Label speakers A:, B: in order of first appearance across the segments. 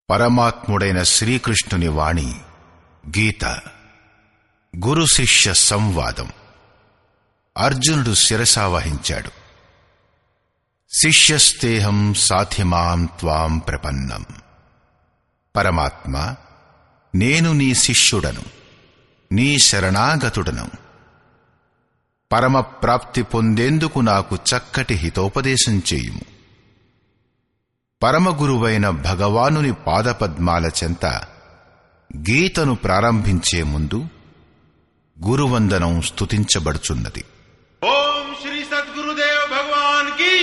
A: పరమాత్ముడైన శ్రీకృష్ణుని వాణి గీత గురు శిష్య సంవాదం అర్జునుడు శిరసావహించాడు శిష్యస్తేహం సాధ్యమాం త్వాం ప్రపన్నం పరమాత్మ నేను నీ శిష్యుడను నీ శరణాగతుడను పరమ ప్రాప్తి పొందేందుకు నాకు చక్కటి హితోపదేశం చేయుము పరమగురువైన భగవానుని పాదపద్మాల చెంత గీతను ప్రారంభించే ముందు గురువందనం స్తుతించబడుచున్నది
B: ओम श्री सदगुरुदेव भगवान की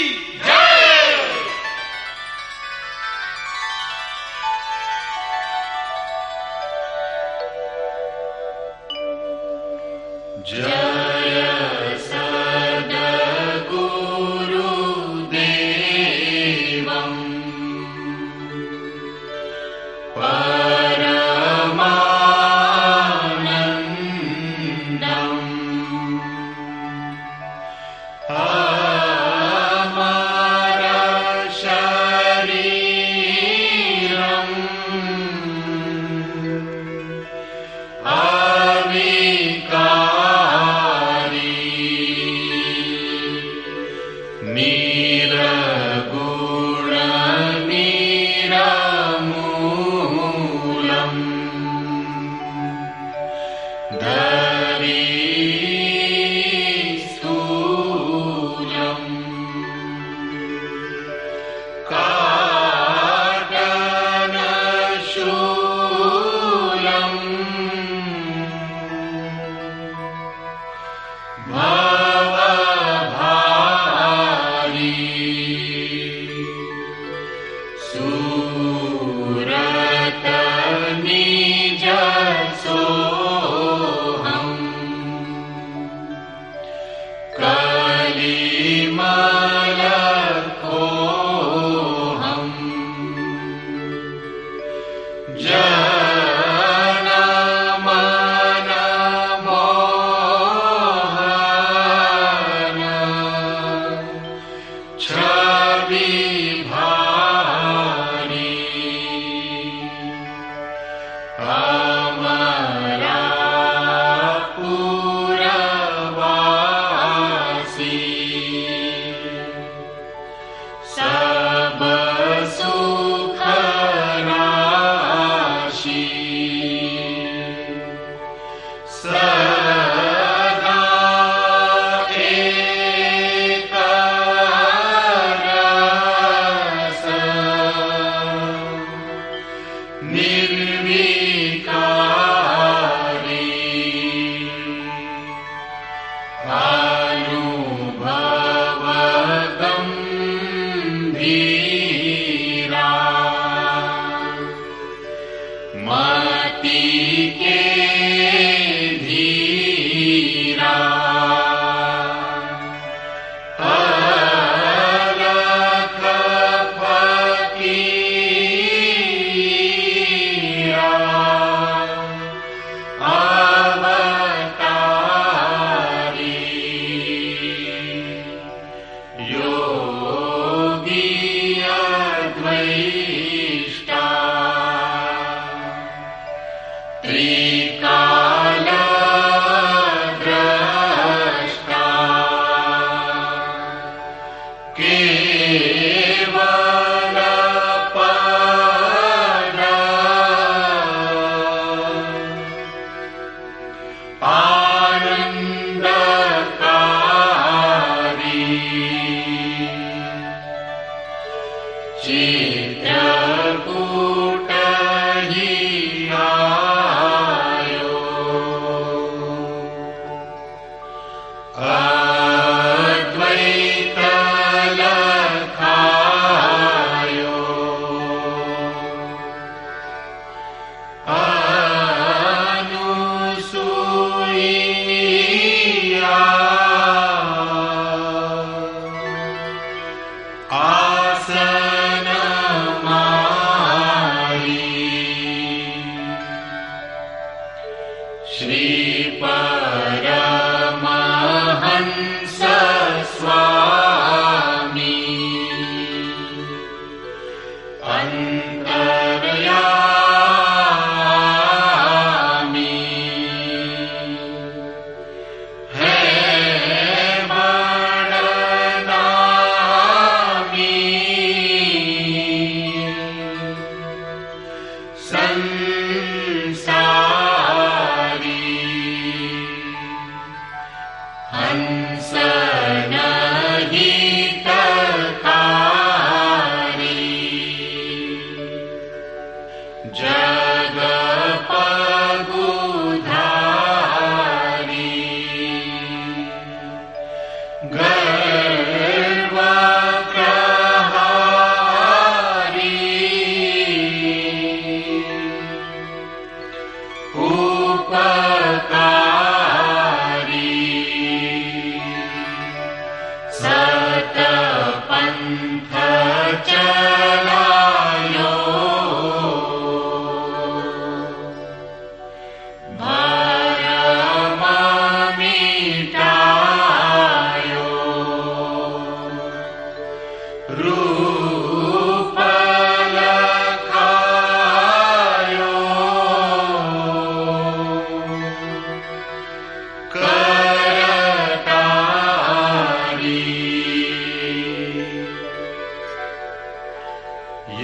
C: अन्तरया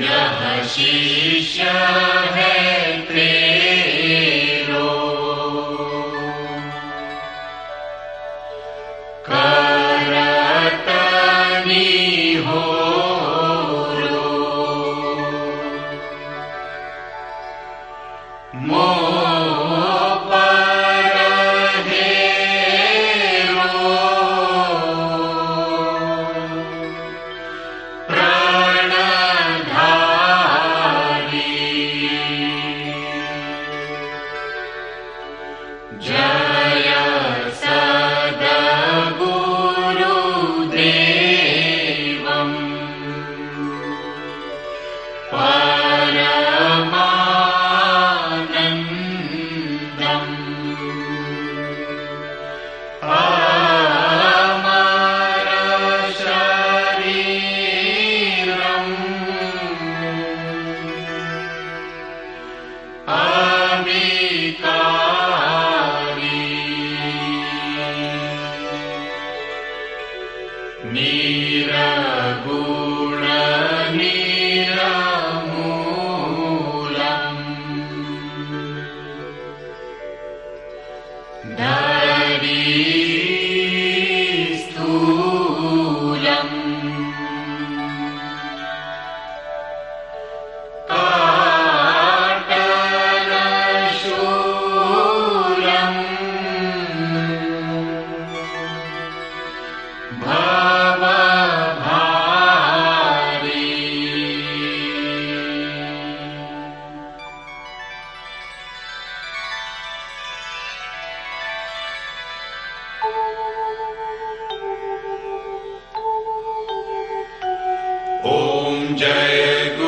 B: ॐ जय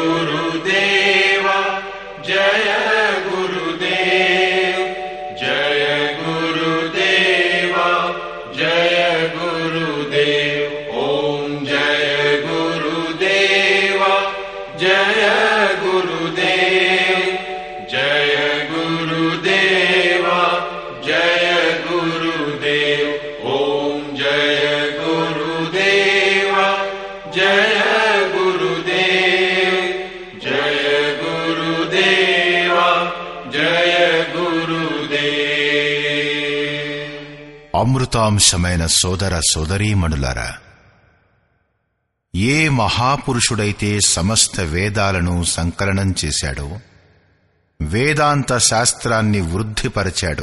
B: गुरुदेव जय गुरुदेव जय गुरुदेव जय गुरुदेव ॐ जय गुरुदेव जय गुरुदेव जय गुरुदेव जय गुरुदेव ॐ जय गुरुदेव जय गुरुदेव जय गुरुदेव जय गुरुदेव
A: అమృతాంశమైన సోదర సోదరీమణులారా ఏ మహాపురుషుడైతే సమస్త వేదాలను సంకలనం చేశాడో వేదాంత శాస్త్రాన్ని వృద్ధిపరిచాడో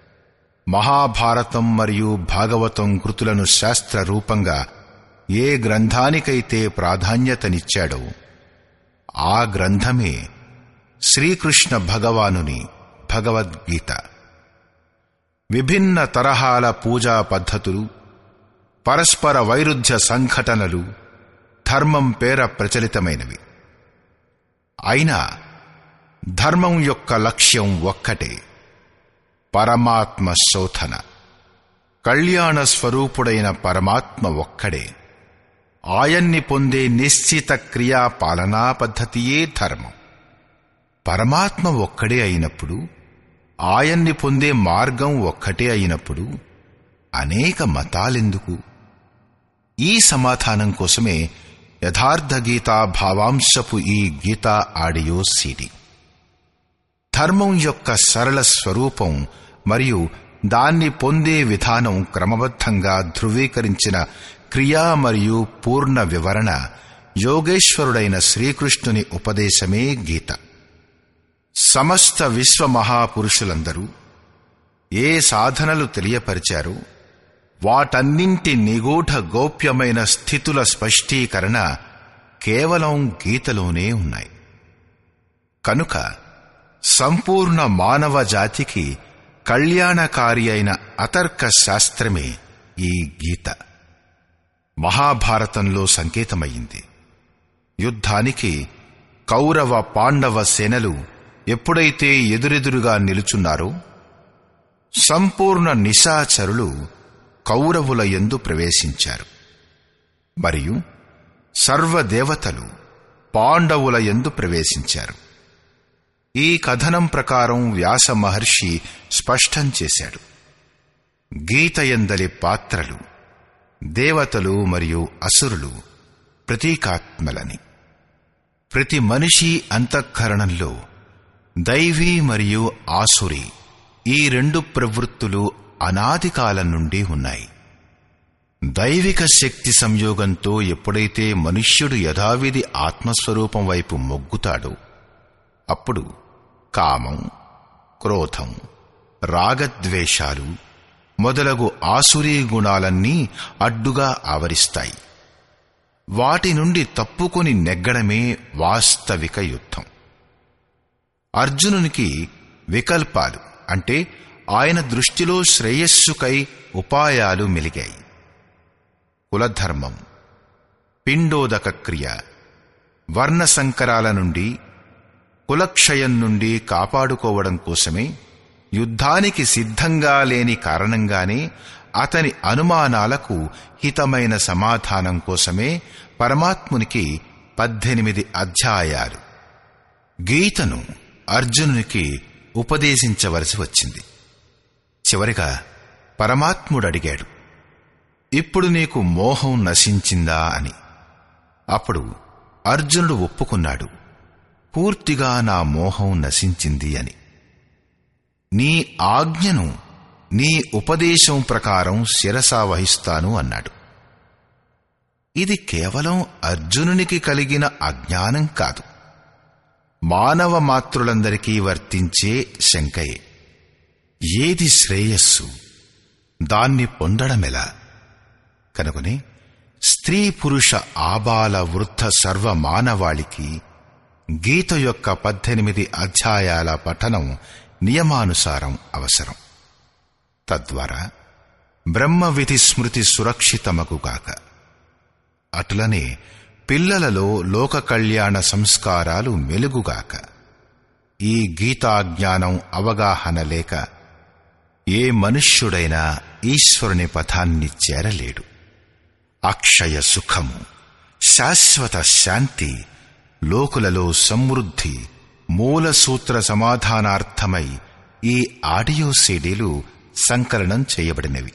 A: మహాభారతం మరియు భాగవతం కృతులను శాస్త్ర రూపంగా ఏ గ్రంథానికైతే ప్రాధాన్యతనిచ్చాడో ఆ గ్రంథమే శ్రీకృష్ణ భగవానుని భగవద్గీత విభిన్న తరహాల పూజా పద్ధతులు పరస్పర వైరుధ్య సంఘటనలు ధర్మం పేర ప్రచలితమైనవి అయినా ధర్మం యొక్క లక్ష్యం ఒక్కటే పరమాత్మ శోధన కళ్యాణ స్వరూపుడైన పరమాత్మ ఒక్కడే ఆయన్ని పొందే నిశ్చిత క్రియా పాలనా పద్ధతియే ధర్మం పరమాత్మ ఒక్కడే అయినప్పుడు ఆయన్ని పొందే మార్గం ఒక్కటే అయినప్పుడు అనేక మతాలెందుకు ఈ సమాధానం కోసమే యథార్థ గీతా భావాంశపు ఈ గీతా ఆడియో సీడీ ధర్మం యొక్క సరళ స్వరూపం మరియు దాన్ని పొందే విధానం క్రమబద్ధంగా ధృవీకరించిన క్రియా మరియు పూర్ణ వివరణ యోగేశ్వరుడైన శ్రీకృష్ణుని ఉపదేశమే గీత సమస్త విశ్వ మహాపురుషులందరూ ఏ సాధనలు తెలియపరిచారో వాటన్నింటి నిగూఢ గోప్యమైన స్థితుల స్పష్టీకరణ కేవలం గీతలోనే ఉన్నాయి కనుక సంపూర్ణ మానవ జాతికి కళ్యాణకారి అయిన అతర్క శాస్త్రమే ఈ గీత మహాభారతంలో సంకేతమయ్యింది యుద్ధానికి కౌరవ పాండవ సేనలు ఎప్పుడైతే ఎదురెదురుగా నిలుచున్నారో సంపూర్ణ నిశాచరులు కౌరవుల యందు ప్రవేశించారు మరియు సర్వదేవతలు పాండవుల యందు ప్రవేశించారు ఈ కథనం ప్రకారం వ్యాస మహర్షి స్పష్టం చేశాడు గీతయందలి పాత్రలు దేవతలు మరియు అసురులు ప్రతీకాత్మలని ప్రతి మనిషి అంతఃకరణంలో దైవీ మరియు ఆసురి ఈ రెండు ప్రవృత్తులు అనాది కాలం నుండి ఉన్నాయి దైవిక శక్తి సంయోగంతో ఎప్పుడైతే మనుష్యుడు యథావిధి ఆత్మస్వరూపం వైపు మొగ్గుతాడో అప్పుడు కామం క్రోధం రాగద్వేషాలు మొదలగు ఆసురీ గుణాలన్నీ అడ్డుగా ఆవరిస్తాయి వాటి నుండి తప్పుకొని నెగ్గడమే వాస్తవిక యుద్ధం అర్జునునికి వికల్పాలు అంటే ఆయన దృష్టిలో శ్రేయస్సుకై ఉపాయాలు మెలిగాయి కులధర్మం పిండోదక క్రియ వర్ణ సంకరాల నుండి కులక్షయం నుండి కాపాడుకోవడం కోసమే యుద్ధానికి సిద్ధంగా లేని కారణంగానే అతని అనుమానాలకు హితమైన సమాధానం కోసమే పరమాత్మునికి పద్దెనిమిది అధ్యాయాలు గీతను అర్జునునికి ఉపదేశించవలసి వచ్చింది చివరిగా పరమాత్ముడు అడిగాడు ఇప్పుడు నీకు మోహం నశించిందా అని అప్పుడు అర్జునుడు ఒప్పుకున్నాడు పూర్తిగా నా మోహం నశించింది అని నీ ఆజ్ఞను నీ ఉపదేశం ప్రకారం శిరసా వహిస్తాను అన్నాడు ఇది కేవలం అర్జునునికి కలిగిన అజ్ఞానం కాదు మానవ మాతృలందరికీ వర్తించే శంకయే ఏది శ్రేయస్సు దాన్ని పొందడమెలా కనుకనే స్త్రీ పురుష ఆబాల వృద్ధ సర్వ మానవాళికి గీత యొక్క పద్దెనిమిది అధ్యాయాల పఠనం నియమానుసారం అవసరం తద్వారా బ్రహ్మ విధి స్మృతి సురక్షితమగుగాక అటులనే పిల్లలలో లోక కళ్యాణ సంస్కారాలు మెలుగుగాక ఈ గీతాజ్ఞానం అవగాహన లేక ఏ మనుష్యుడైనా ఈశ్వరుని పథాన్ని చేరలేడు అక్షయ సుఖము శాశ్వత శాంతి లోకులలో సమృద్ధి మూల సూత్ర సమాధానార్థమై ఈ ఆడియో సీడీలు సంకలనం చేయబడినవి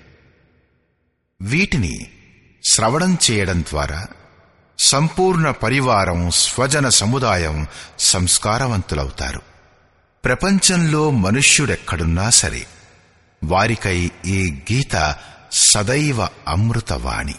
A: వీటిని శ్రవణం చేయడం ద్వారా సంపూర్ణ పరివారం స్వజన సముదాయం సంస్కారవంతులవుతారు ప్రపంచంలో మనుష్యుడెక్కడున్నా సరే వారికై ఈ గీత సదైవ అమృతవాణి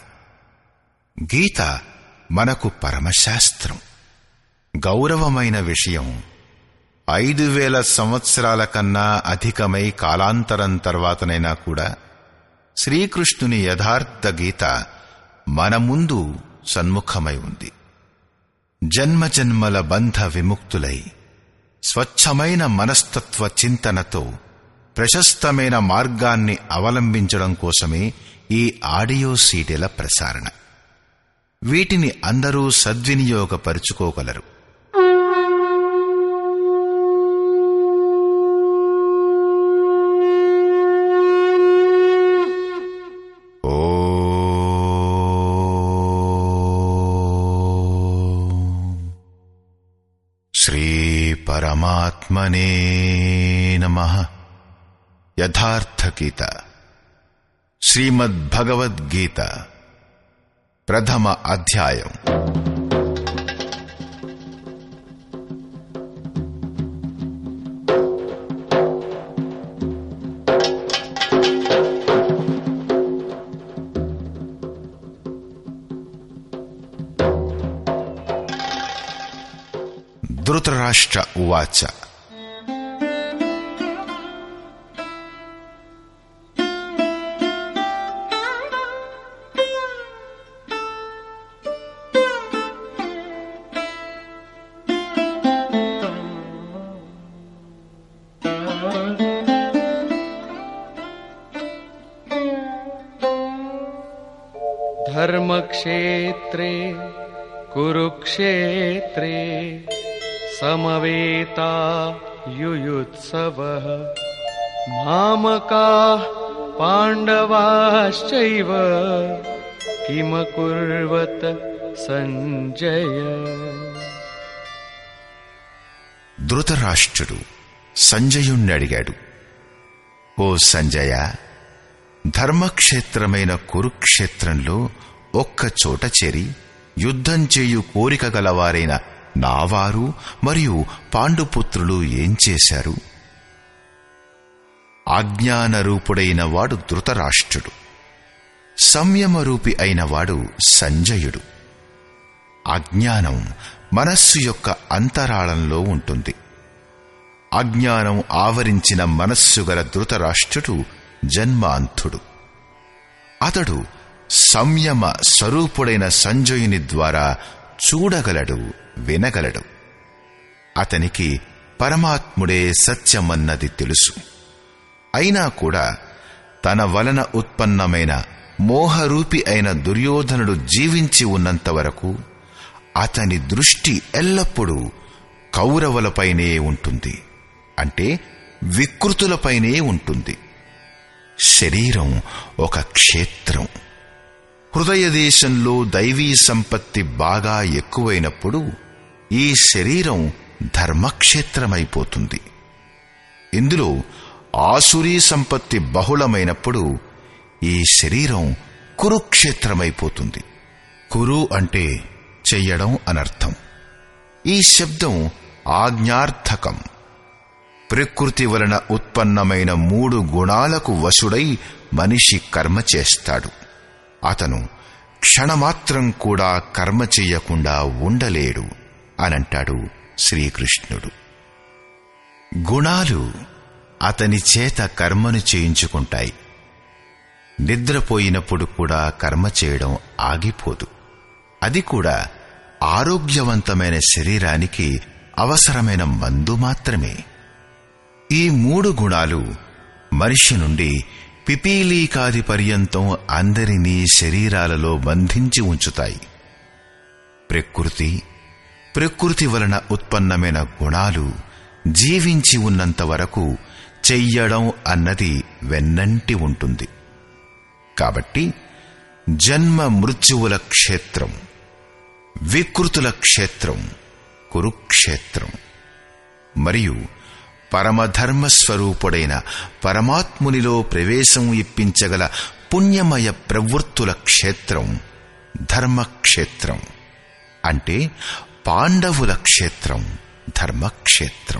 A: గీత మనకు పరమశాస్త్రం గౌరవమైన విషయం ఐదు వేల సంవత్సరాల కన్నా అధికమై కాలాంతరం తర్వాతనైనా కూడా శ్రీకృష్ణుని యథార్థ గీత మన ముందు సన్ముఖమై ఉంది జన్మజన్మల బంధ విముక్తులై స్వచ్ఛమైన మనస్తత్వ చింతనతో ప్రశస్తమైన మార్గాన్ని అవలంబించడం కోసమే ఈ ఆడియో సీడీల ప్రసారణ వీటిని అందరూ సద్వినియోగపరుచుకోగలరు శ్రీ పరమాత్మనే నమ యథార్థ గీత శ్రీమద్భగవద్గీత ప్రథమ అధ్యాయం ధృతరాష్ట్ర ఉవాచ
C: धर्मक्षेत्रे कुरुक्षेत्रे समवेता युयुत्सवः मामकाः पाण्डवाश्चैव किमकुर्वत सञ्जय
A: ధృతరాష్ట్రుడు సంజయుణ్ణి అడిగాడు ఓ సంజయ ధర్మక్షేత్రమైన కురుక్షేత్రంలో ఒక్క చోట చేరి యుద్ధం చేయు కోరిక గలవారైన నావారు మరియు పాండుపుత్రులు ఏం చేశారు ఆజ్ఞానరూపుడైన వాడు ధృతరాష్ట్రుడు సంయమరూపి అయిన వాడు సంజయుడు అజ్ఞానం మనస్సు యొక్క అంతరాళంలో ఉంటుంది అజ్ఞానం ఆవరించిన మనస్సు గల ధృతరాష్ట్రుడు జన్మాంతుడు అతడు సంయమ స్వరూపుడైన సంజయుని ద్వారా చూడగలడు వినగలడు అతనికి పరమాత్ముడే సత్యమన్నది తెలుసు అయినా కూడా తన వలన ఉత్పన్నమైన మోహరూపి అయిన దుర్యోధనుడు జీవించి ఉన్నంత వరకు అతని దృష్టి ఎల్లప్పుడూ కౌరవులపైనే ఉంటుంది అంటే వికృతులపైనే ఉంటుంది శరీరం ఒక క్షేత్రం హృదయ దేశంలో దైవీ సంపత్తి బాగా ఎక్కువైనప్పుడు ఈ శరీరం ధర్మక్షేత్రమైపోతుంది ఇందులో ఆసురీ సంపత్తి బహుళమైనప్పుడు ఈ శరీరం కురుక్షేత్రమైపోతుంది కురు అంటే చెయ్యడం అనర్థం ఈ శబ్దం ఆజ్ఞార్థకం ప్రకృతి వలన ఉత్పన్నమైన మూడు గుణాలకు వశుడై మనిషి కర్మ చేస్తాడు అతను క్షణమాత్రం కూడా కర్మ చెయ్యకుండా ఉండలేడు అనంటాడు శ్రీకృష్ణుడు గుణాలు అతని చేత కర్మను చేయించుకుంటాయి నిద్రపోయినప్పుడు కూడా కర్మ చేయడం ఆగిపోదు అది కూడా ఆరోగ్యవంతమైన శరీరానికి అవసరమైన మందు మాత్రమే ఈ మూడు గుణాలు మనిషి నుండి పిపీలీకాది పర్యంతం అందరినీ శరీరాలలో బంధించి ఉంచుతాయి ప్రకృతి ప్రకృతి వలన ఉత్పన్నమైన గుణాలు జీవించి ఉన్నంత వరకు చెయ్యడం అన్నది వెన్నంటి ఉంటుంది కాబట్టి జన్మ మృత్యువుల క్షేత్రం వికృతుల క్షేత్రం కురుక్షేత్రం మరియు పరమధర్మస్వరూపుడైన పరమాత్మునిలో ప్రవేశం ఇప్పించగల పుణ్యమయ ప్రవృత్తుల క్షేత్రం ధర్మక్షేత్రం అంటే పాండవుల క్షేత్రం ధర్మక్షేత్రం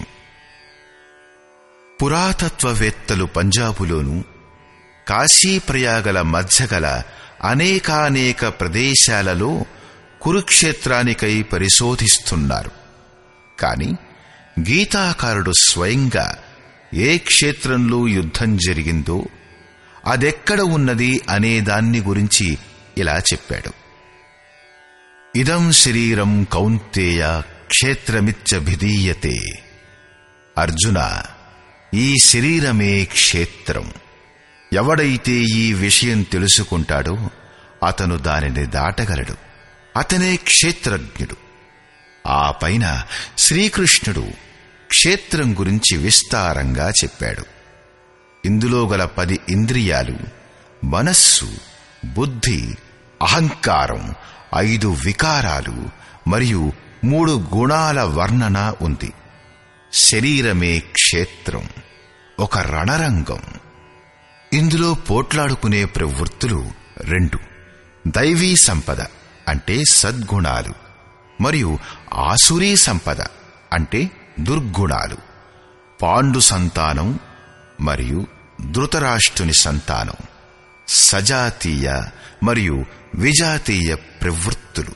A: పురాతత్వవేత్తలు పంజాబులోను కాశీప్రయాగల మధ్యగల అనేకానేక ప్రదేశాలలో కురుక్షేత్రానికై పరిశోధిస్తున్నారు కాని గీతాకారుడు స్వయంగా ఏ క్షేత్రంలో యుద్ధం జరిగిందో అదెక్కడ ఉన్నది అనే దాన్ని గురించి ఇలా చెప్పాడు ఇదం శరీరం కౌంతేయ క్షేత్రమిచ్చభిధీయతే అర్జున ఈ శరీరమే క్షేత్రం ఎవడైతే ఈ విషయం తెలుసుకుంటాడో అతను దానిని దాటగలడు అతనే క్షేత్రజ్ఞుడు ఆ పైన శ్రీకృష్ణుడు క్షేత్రం గురించి విస్తారంగా చెప్పాడు ఇందులో గల పది ఇంద్రియాలు మనస్సు బుద్ధి అహంకారం ఐదు వికారాలు మరియు మూడు గుణాల వర్ణన ఉంది శరీరమే క్షేత్రం ఒక రణరంగం ఇందులో పోట్లాడుకునే ప్రవృత్తులు రెండు దైవీ సంపద అంటే సద్గుణాలు మరియు ఆసురీ సంపద అంటే దుర్గుణాలు పాండు సంతానం మరియు ధృతరాష్ట్రుని సంతానం సజాతీయ మరియు విజాతీయ ప్రవృత్తులు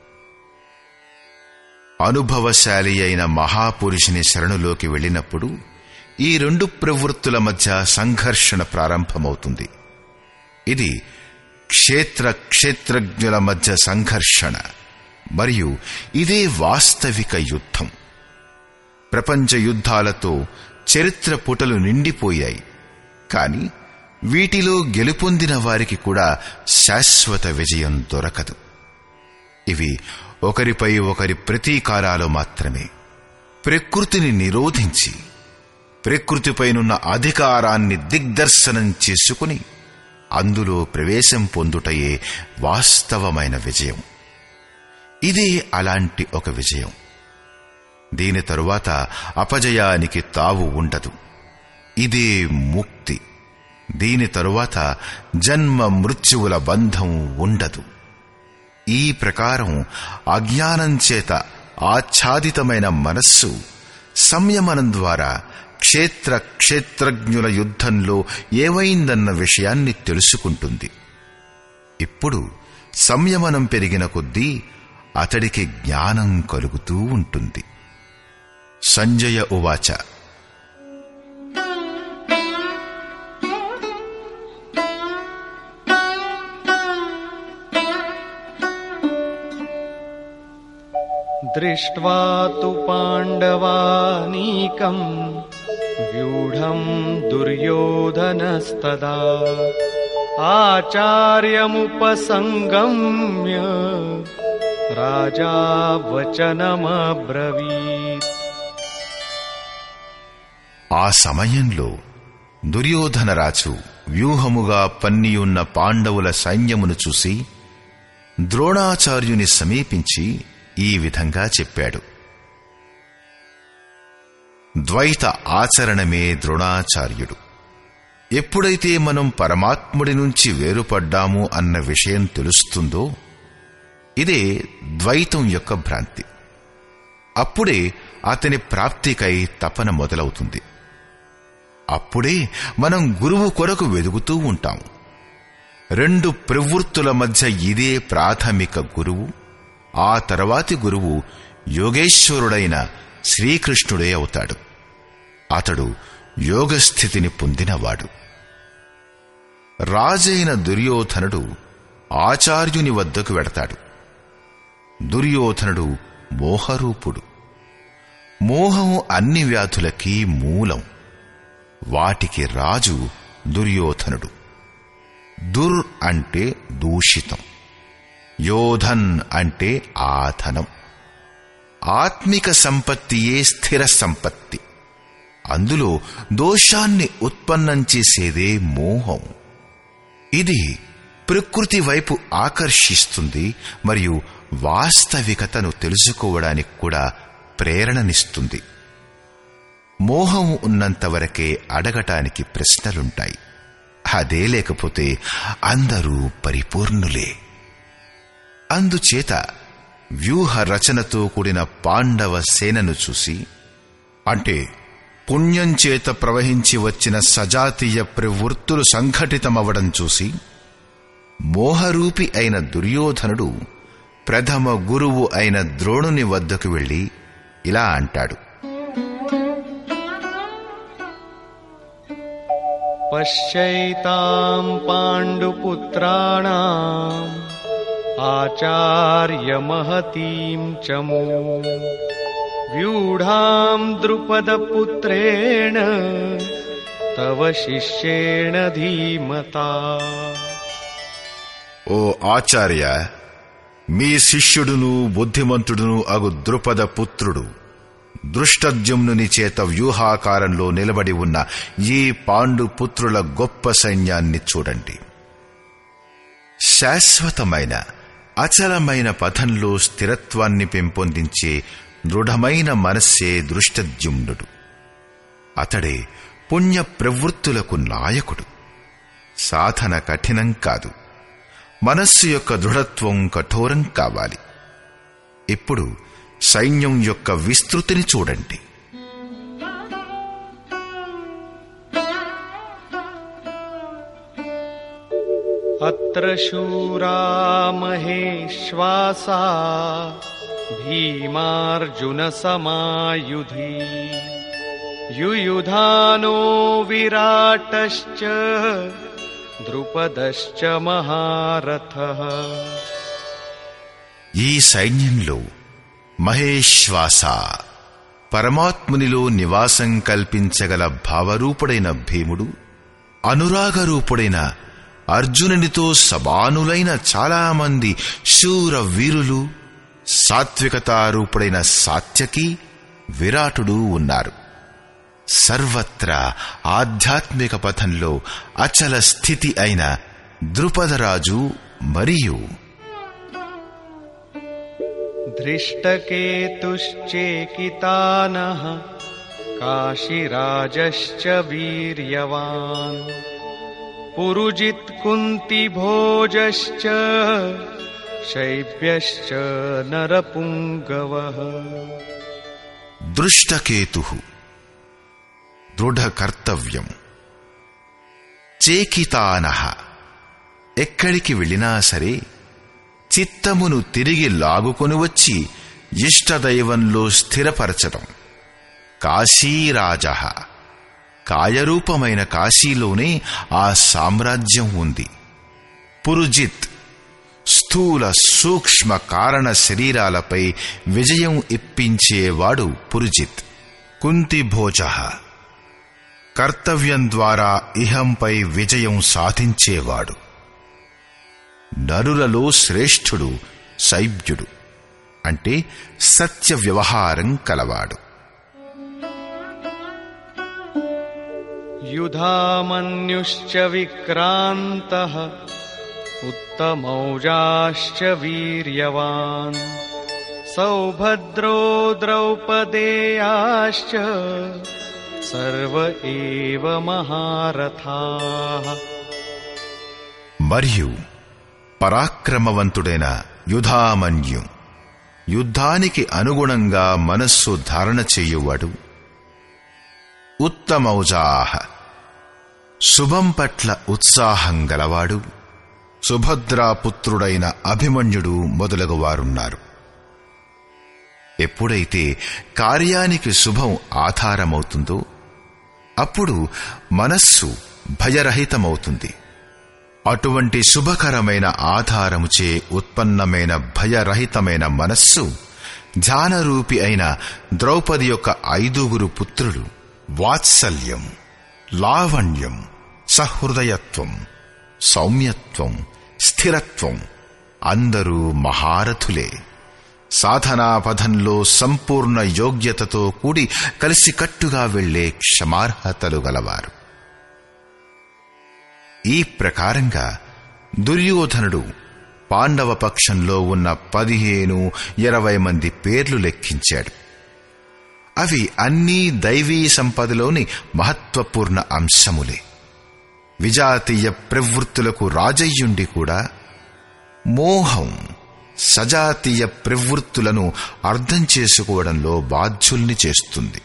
A: అనుభవశాలి అయిన మహాపురుషుని శరణులోకి వెళ్ళినప్పుడు ఈ రెండు ప్రవృత్తుల మధ్య సంఘర్షణ ప్రారంభమవుతుంది ఇది క్షేత్ర క్షేత్రజ్ఞుల మధ్య సంఘర్షణ మరియు ఇదే వాస్తవిక యుద్ధం ప్రపంచ యుద్ధాలతో చరిత్ర పుటలు నిండిపోయాయి కాని వీటిలో గెలుపొందిన వారికి కూడా శాశ్వత విజయం దొరకదు ఇవి ఒకరిపై ఒకరి ప్రతీకారాలు మాత్రమే ప్రకృతిని నిరోధించి ప్రకృతిపైనున్న అధికారాన్ని దిగ్దర్శనం చేసుకుని అందులో ప్రవేశం పొందుటయే వాస్తవమైన విజయం ఇదే అలాంటి ఒక విజయం దీని తరువాత అపజయానికి తావు ఉండదు ఇదే ముక్తి దీని తరువాత జన్మ మృత్యువుల బంధం ఉండదు ఈ ప్రకారం అజ్ఞానం చేత ఆచ్ఛాదితమైన మనస్సు సంయమనం ద్వారా క్షేత్ర క్షేత్రజ్ఞుల యుద్ధంలో ఏవైందన్న విషయాన్ని తెలుసుకుంటుంది ఇప్పుడు సంయమనం పెరిగిన కొద్దీ అతడికి జ్ఞానం కలుగుతూ ఉంటుంది సంజయ ఉవాచ
C: दृष्ट्वा तु पाण्डवानीकम् व्यूढम् दुर्योधनस्तदा आचार्यमुपसङ्गम्य राजा वचनमब्रवीत्
A: ఆ సమయంలో దుర్యోధనరాజు వ్యూహముగా పన్నియున్న పాండవుల సైన్యమును చూసి ద్రోణాచార్యుని సమీపించి ఈ విధంగా చెప్పాడు ద్వైత ఆచరణమే ద్రోణాచార్యుడు ఎప్పుడైతే మనం పరమాత్ముడి నుంచి వేరుపడ్డాము అన్న విషయం తెలుస్తుందో ఇదే ద్వైతం యొక్క భ్రాంతి అప్పుడే అతని ప్రాప్తికై తపన మొదలవుతుంది అప్పుడే మనం గురువు కొరకు వెదుగుతూ ఉంటాం రెండు ప్రవృత్తుల మధ్య ఇదే ప్రాథమిక గురువు ఆ తర్వాతి గురువు యోగేశ్వరుడైన శ్రీకృష్ణుడే అవుతాడు అతడు యోగస్థితిని పొందినవాడు రాజైన దుర్యోధనుడు ఆచార్యుని వద్దకు వెడతాడు దుర్యోధనుడు మోహరూపుడు మోహం అన్ని వ్యాధులకి మూలం వాటికి రాజు దుర్యోధనుడు దుర్ అంటే దూషితం యోధన్ అంటే ఆధనం ఆత్మిక సంపత్తియే స్థిర సంపత్తి అందులో దోషాన్ని ఉత్పన్నం చేసేదే మోహం ఇది ప్రకృతి వైపు ఆకర్షిస్తుంది మరియు వాస్తవికతను తెలుసుకోవడానికి కూడా ప్రేరణనిస్తుంది మోహం ఉన్నంతవరకే అడగటానికి ప్రశ్నలుంటాయి అదే లేకపోతే అందరూ పరిపూర్ణులే అందుచేత వ్యూహ రచనతో కూడిన పాండవ సేనను చూసి అంటే పుణ్యం చేత ప్రవహించి వచ్చిన సజాతీయ ప్రవృత్తులు సంఘటితమవడం చూసి మోహరూపి అయిన దుర్యోధనుడు ప్రథమ గురువు అయిన ద్రోణుని వద్దకు వెళ్లి ఇలా అంటాడు
C: पश्यैताम् पाण्डुपुत्राणाम् आचार्यमहतीम् च मू व्यूढाम् द्रुपदपुत्रेण तव शिष्येण धीमता
A: ఓ ఆచార్య మీ శిష్యుడును బుద్ధిమంతుడును అగు ద్రుపద పుత్రుడు దృష్టద్యుమ్నుని చేత వ్యూహాకారంలో నిలబడి ఉన్న ఈ పాండు పుత్రుల గొప్ప సైన్యాన్ని చూడండి శాశ్వతమైన అచలమైన పథంలో స్థిరత్వాన్ని పెంపొందించే దృఢమైన మనస్సే దృష్టద్యుమ్నుడు అతడే పుణ్య ప్రవృత్తులకు నాయకుడు సాధన కఠినం కాదు మనస్సు యొక్క దృఢత్వం కఠోరం కావాలి ఇప్పుడు సైన్యం యొక్క విస్తృతిని చూడండి
C: अत्र शूरा महेश्वासा भीमार्जुनसमायुधि युयुधानो विराटश्च द्रुपदश्च महारथः
A: ఈ సైన్యంలో మహేశ్వాస పరమాత్మునిలో నివాసం కల్పించగల భావరూపుడైన భీముడు అనురాగరూపుడైన అర్జునునితో సమానులైన చాలామంది శూర వీరులు సాత్వికతారూపుడైన సాత్యకి విరాటుడు ఉన్నారు సర్వత్రా ఆధ్యాత్మిక పథంలో అచల స్థితి అయిన ద్రుపదరాజు మరియు
C: धृष्टकेतुश्चेकितानः काशिराजश्च वीर्यवान् पुरुजित्कुन्तिभोजश्च शैब्यश्च नरपुङ्गवः
A: దృష్టకేతు దృఢ కర్తవ్యం చేకితానహ ఎక్కడికి వెళ్ళినా సరే చిత్తమును తిరిగి లాగుకొని వచ్చి ఇష్టదైవంలో స్థిరపరచడం కాశీరాజ కాయరూపమైన కాశీలోనే ఆ సామ్రాజ్యం ఉంది పురుజిత్ స్థూల సూక్ష్మ కారణ శరీరాలపై విజయం ఇప్పించేవాడు పురుజిత్ కుంతిభోజ కర్తవ్యం ద్వారా ఇహంపై విజయం సాధించేవాడు నరులలో శ్రేష్ఠుడు శైబ్యుడు అంటే సత్య వ్యవహారం కలవాడు
C: युधामन्युश्च विक्रान्तः उत्तमौजाश्च वीर्यवान् सौभद्रो द्रौपदेयाश्च सर्व एव महारथाः
A: మరియు పరాక్రమవంతుడైన యుధామన్యు యుద్ధానికి అనుగుణంగా మనస్సు ధారణ చేయువాడు ఉత్తమౌజాహ శుభం పట్ల ఉత్సాహం గలవాడు సుభద్రాపుత్రుడైన అభిమన్యుడు మొదలగు వారున్నారు ఎప్పుడైతే కార్యానికి శుభం ఆధారమవుతుందో అప్పుడు మనస్సు భయరహితమవుతుంది అటువంటి శుభకరమైన ఆధారముచే ఉత్పన్నమైన భయరహితమైన మనస్సు ధ్యానరూపి అయిన ద్రౌపది యొక్క ఐదుగురు పుత్రులు వాత్సల్యం లావణ్యం సహృదయత్వం సౌమ్యత్వం స్థిరత్వం అందరూ మహారథులే సాధనాపథంలో సంపూర్ణ యోగ్యతతో కూడి కలిసికట్టుగా వెళ్లే క్షమార్హతలు గలవారు ఈ ప్రకారంగా దుర్యోధనుడు పాండవ పక్షంలో ఉన్న పదిహేను ఇరవై మంది పేర్లు లెక్కించాడు అవి అన్నీ దైవీ సంపదలోని మహత్వపూర్ణ అంశములే విజాతీయ ప్రవృత్తులకు రాజయ్యుండి కూడా మోహం సజాతీయ ప్రవృత్తులను అర్థం చేసుకోవడంలో బాధ్యుల్ని చేస్తుంది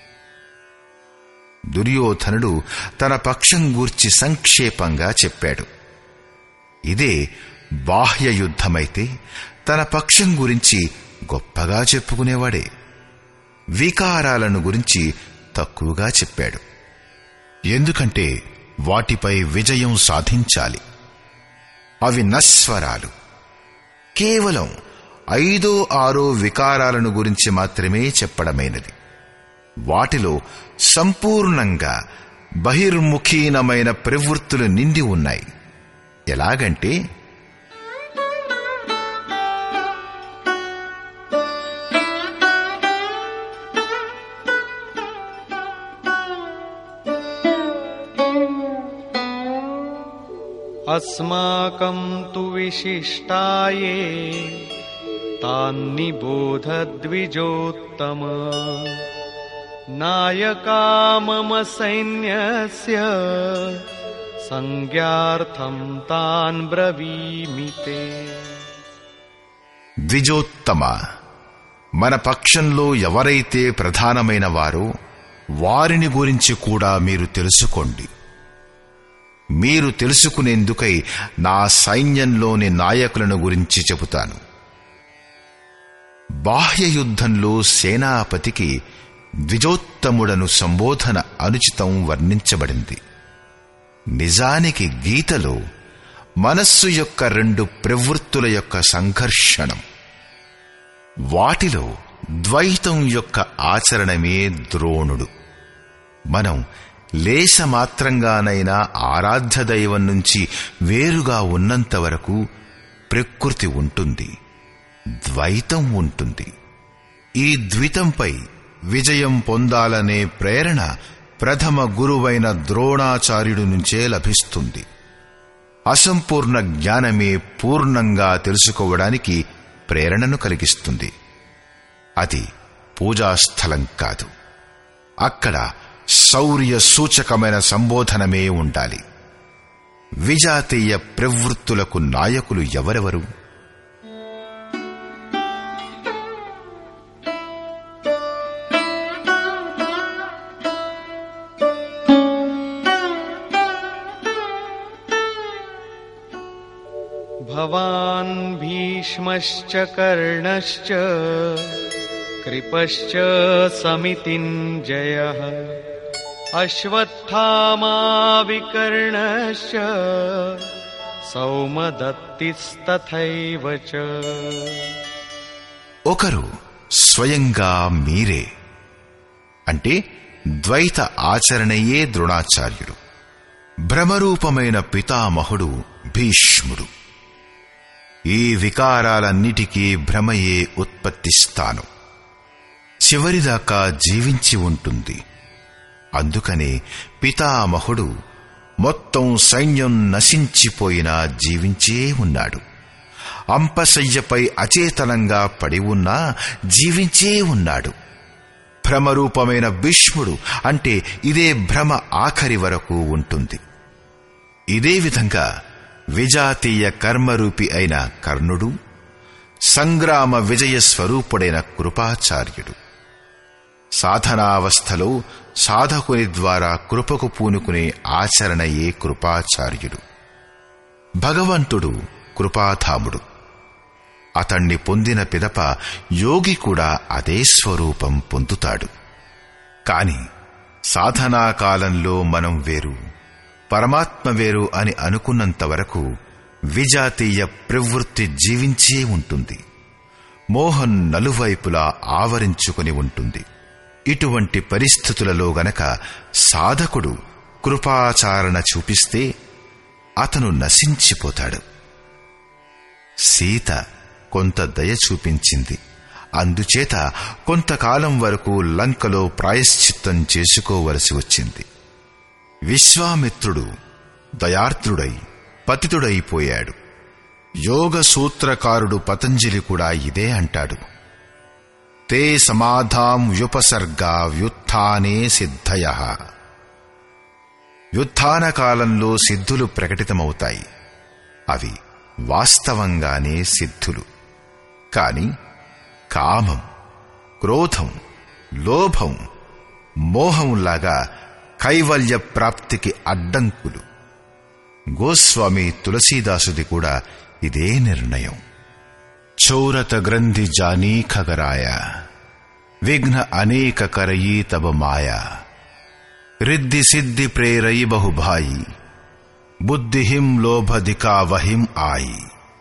A: దుర్యోధనుడు తన పక్షం గూర్చి సంక్షేపంగా చెప్పాడు ఇదే బాహ్య యుద్ధమైతే తన పక్షం గురించి గొప్పగా చెప్పుకునేవాడే వికారాలను గురించి తక్కువగా చెప్పాడు ఎందుకంటే వాటిపై విజయం సాధించాలి అవి నస్వరాలు కేవలం ఐదో ఆరో వికారాలను గురించి మాత్రమే చెప్పడమైనది వాటిలో సంపూర్ణంగా బహిర్ముఖీనమైన ప్రవృత్తులు నిండి ఉన్నాయి ఎలాగంటే
C: अस्माकं तु विशिष्टाये तान्निबोधद्विजोत्तम नायका मम सैन्यस्य संज्ञार्थं तान् ब्रवीमि ते
A: ద్విజోత్తమ మన పక్షంలో ఎవరైతే ప్రధానమైన వారో వారిని గురించి కూడా మీరు తెలుసుకోండి మీరు తెలుసుకునేందుకై నా సైన్యంలోని నాయకులను గురించి చెబుతాను బాహ్య యుద్ధంలో సేనాపతికి ద్విజోత్తముడను సంబోధన అనుచితం వర్ణించబడింది నిజానికి గీతలో మనస్సు యొక్క రెండు ప్రవృత్తుల యొక్క సంఘర్షణం వాటిలో ద్వైతం యొక్క ఆచరణమే ద్రోణుడు మనం లేశమాత్రంగానైనా ఆరాధ్య దైవం నుంచి వేరుగా ఉన్నంత వరకు ప్రకృతి ఉంటుంది ద్వైతం ఉంటుంది ఈ ద్వితంపై విజయం పొందాలనే ప్రేరణ ప్రథమ గురువైన ద్రోణాచార్యుడి నుంచే లభిస్తుంది అసంపూర్ణ జ్ఞానమే పూర్ణంగా తెలుసుకోవడానికి ప్రేరణను కలిగిస్తుంది అది పూజాస్థలం కాదు అక్కడ శౌర్య సూచకమైన సంబోధనమే ఉండాలి విజాతీయ ప్రవృత్తులకు నాయకులు ఎవరెవరు
C: भवान् भीष्मश्च कर्णश्च कृपश्च समितिञ्जयः अश्वत्थामाविकर्णश्च सौमदत्तिस्तथैव च
A: ఒకరు స్వయంగా మీరే అంటే ద్వైత ఆచరణయే ద్రోణాచార్యుడు భ్రమరూపమైన పితామహుడు భీష్ముడు ఈ వికారాలన్నిటికీ భ్రమయే ఉత్పత్తిస్తాను చివరిదాకా జీవించి ఉంటుంది అందుకనే పితామహుడు మొత్తం సైన్యం నశించిపోయినా జీవించే ఉన్నాడు అంపశయ్యపై అచేతనంగా పడి ఉన్నా జీవించే ఉన్నాడు భ్రమరూపమైన భీష్ముడు అంటే ఇదే భ్రమ ఆఖరి వరకు ఉంటుంది ఇదే విధంగా విజాతీయ కర్మరూపి అయిన కర్ణుడు సంగ్రామ విజయ స్వరూపుడైన కృపాచార్యుడు సాధనావస్థలో సాధకుని ద్వారా కృపకు పూనుకునే ఆచరణయే కృపాచార్యుడు భగవంతుడు కృపాధాముడు అతణ్ణి పొందిన పిదప యోగి కూడా అదే స్వరూపం పొందుతాడు కాని సాధనా కాలంలో మనం వేరు పరమాత్మ వేరు అని అనుకున్నంత వరకు విజాతీయ ప్రవృత్తి జీవించే ఉంటుంది మోహం నలువైపులా ఆవరించుకుని ఉంటుంది ఇటువంటి పరిస్థితులలో గనక సాధకుడు కృపాచారణ చూపిస్తే అతను నశించిపోతాడు సీత కొంత దయ చూపించింది అందుచేత కొంతకాలం వరకు లంకలో ప్రాయశ్చిత్తం చేసుకోవలసి వచ్చింది విశ్వామిత్రుడు దయార్ద్రుడై పతితుడైపోయాడు యోగ సూత్రకారుడు పతంజలి కూడా ఇదే అంటాడు తే సమాధాం వ్యుపసర్గా వ్యుత్థానే సిద్ధయ వ్యుత్థాన కాలంలో సిద్ధులు ప్రకటితమవుతాయి అవి వాస్తవంగానే సిద్ధులు కాని కామం క్రోధం లోభం మోహంలాగా కైవల్య ప్రాప్తికి అడ్డంకులు గోస్వామి తులసీదాసుది కూడా ఇదే నిర్ణయం చౌరత గ్రంథి జానీ ఖగరాయ విఘ్న అనేక కరయీ తబ మాయా రిద్ధి సిద్ధి ప్రేరయి బహుభాయి బుద్ధిహిం లోభధికా వహిం ఆయి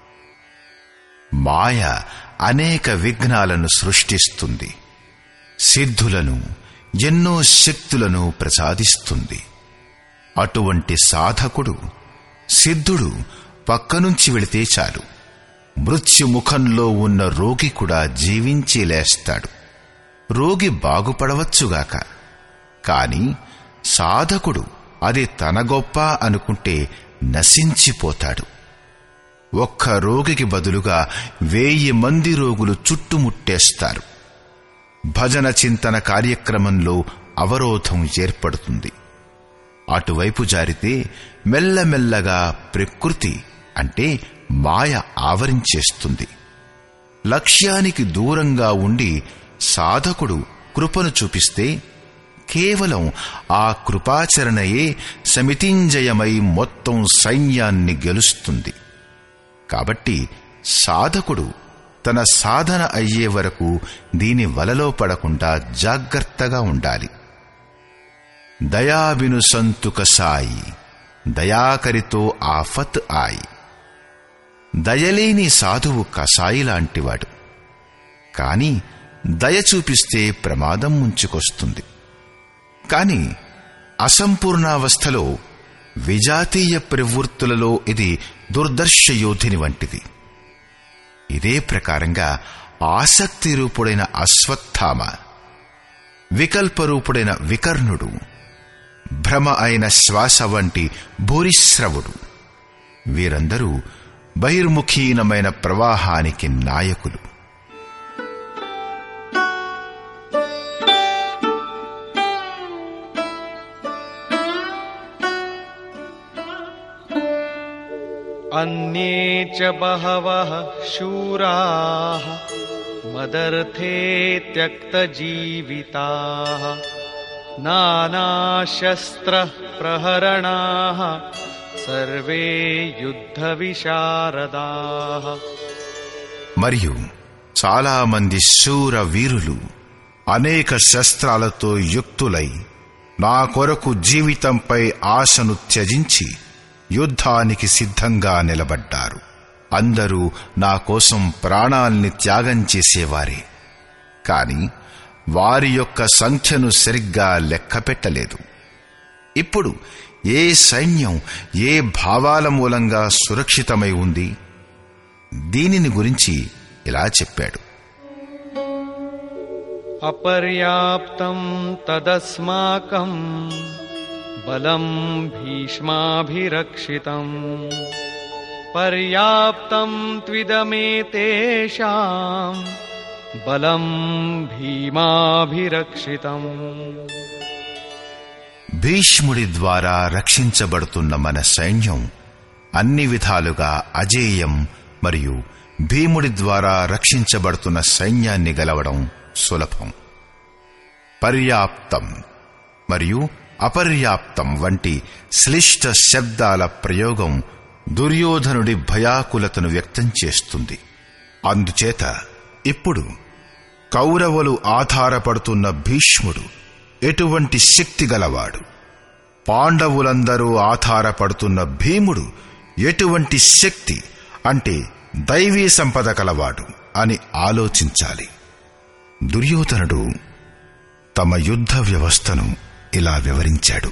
A: మాయ అనేక విఘ్నాలను సృష్టిస్తుంది సిద్ధులను ఎన్నో శక్తులను ప్రసాదిస్తుంది అటువంటి సాధకుడు సిద్ధుడు పక్కనుంచి వెళితే చాలు మృత్యుముఖంలో ఉన్న రోగి కూడా జీవించి లేస్తాడు రోగి బాగుపడవచ్చుగాక కాని సాధకుడు అది తన గొప్ప అనుకుంటే నశించిపోతాడు ఒక్క రోగికి బదులుగా వేయి మంది రోగులు చుట్టుముట్టేస్తారు భజన చింతన కార్యక్రమంలో అవరోధం ఏర్పడుతుంది అటువైపు జారితే మెల్లమెల్లగా ప్రకృతి అంటే మాయ ఆవరించేస్తుంది లక్ష్యానికి దూరంగా ఉండి సాధకుడు కృపను చూపిస్తే కేవలం ఆ కృపాచరణయే సమితింజయమై మొత్తం సైన్యాన్ని గెలుస్తుంది కాబట్టి సాధకుడు తన సాధన అయ్యే వరకు దీని వలలో పడకుండా జాగ్రత్తగా ఉండాలి దయాబిను సంతుక సాయి దయాకరితో ఆఫత్ ఆయి దయలేని సాధువు కసాయి లాంటివాడు కాని దయ చూపిస్తే ప్రమాదం ముంచుకొస్తుంది కాని అసంపూర్ణావస్థలో విజాతీయ ప్రవృత్తులలో ఇది దుర్దర్శ యోధిని వంటిది ఇదే ప్రకారంగా ఆసక్తి రూపుడైన అశ్వత్థామ వికల్పరూపుడైన వికర్ణుడు భ్రమ అయిన శ్వాస వంటి భూరిశ్రవుడు వీరందరూ బహిర్ముఖీనమైన ప్రవాహానికి నాయకులు
C: अन्ये च बहवः शूराः मदर्थे त्यक्तजीविताः नानाशस्त्रः प्रहरणाः सर्वे युद्धविशारदाः
A: మరియు చాలా మంది శూర వీరులు అనేక శస్త్రాలతో యుక్తులై నా కొరకు జీవితంపై ఆశను త్యజించి యుద్ధానికి సిద్ధంగా నిలబడ్డారు అందరూ నా కోసం ప్రాణాల్ని త్యాగం చేసేవారే కాని వారి యొక్క సంఖ్యను సరిగ్గా లెక్కపెట్టలేదు ఇప్పుడు ఏ సైన్యం ఏ భావాల మూలంగా సురక్షితమై ఉంది దీనిని గురించి ఇలా చెప్పాడు
C: अपर्याप्तम् तदस्माकम् बलम् भीष्माभिरक्षितम् पर्याप्तम् त्विदमेतेषाम् बलम् भीमाभिरक्षितम्
A: భీష్ముడి ద్వారా రక్షించబడుతున్న మన సైన్యం అన్ని విధాలుగా అజేయం మరియు భీముడి ద్వారా రక్షించబడుతున్న సైన్యాన్ని గెలవడం సులభం పర్యాప్తం మరియు అపర్యాప్తం వంటి శ్లిష్ట శబ్దాల ప్రయోగం దుర్యోధనుడి భయాకులతను వ్యక్తం చేస్తుంది అందుచేత ఇప్పుడు కౌరవులు ఆధారపడుతున్న భీష్ముడు ఎటువంటి శక్తి గలవాడు పాండవులందరూ ఆధారపడుతున్న భీముడు ఎటువంటి శక్తి అంటే దైవీ సంపద కలవాడు అని ఆలోచించాలి దుర్యోధనుడు తమ యుద్ధ వ్యవస్థను ఇలా వివరించాడు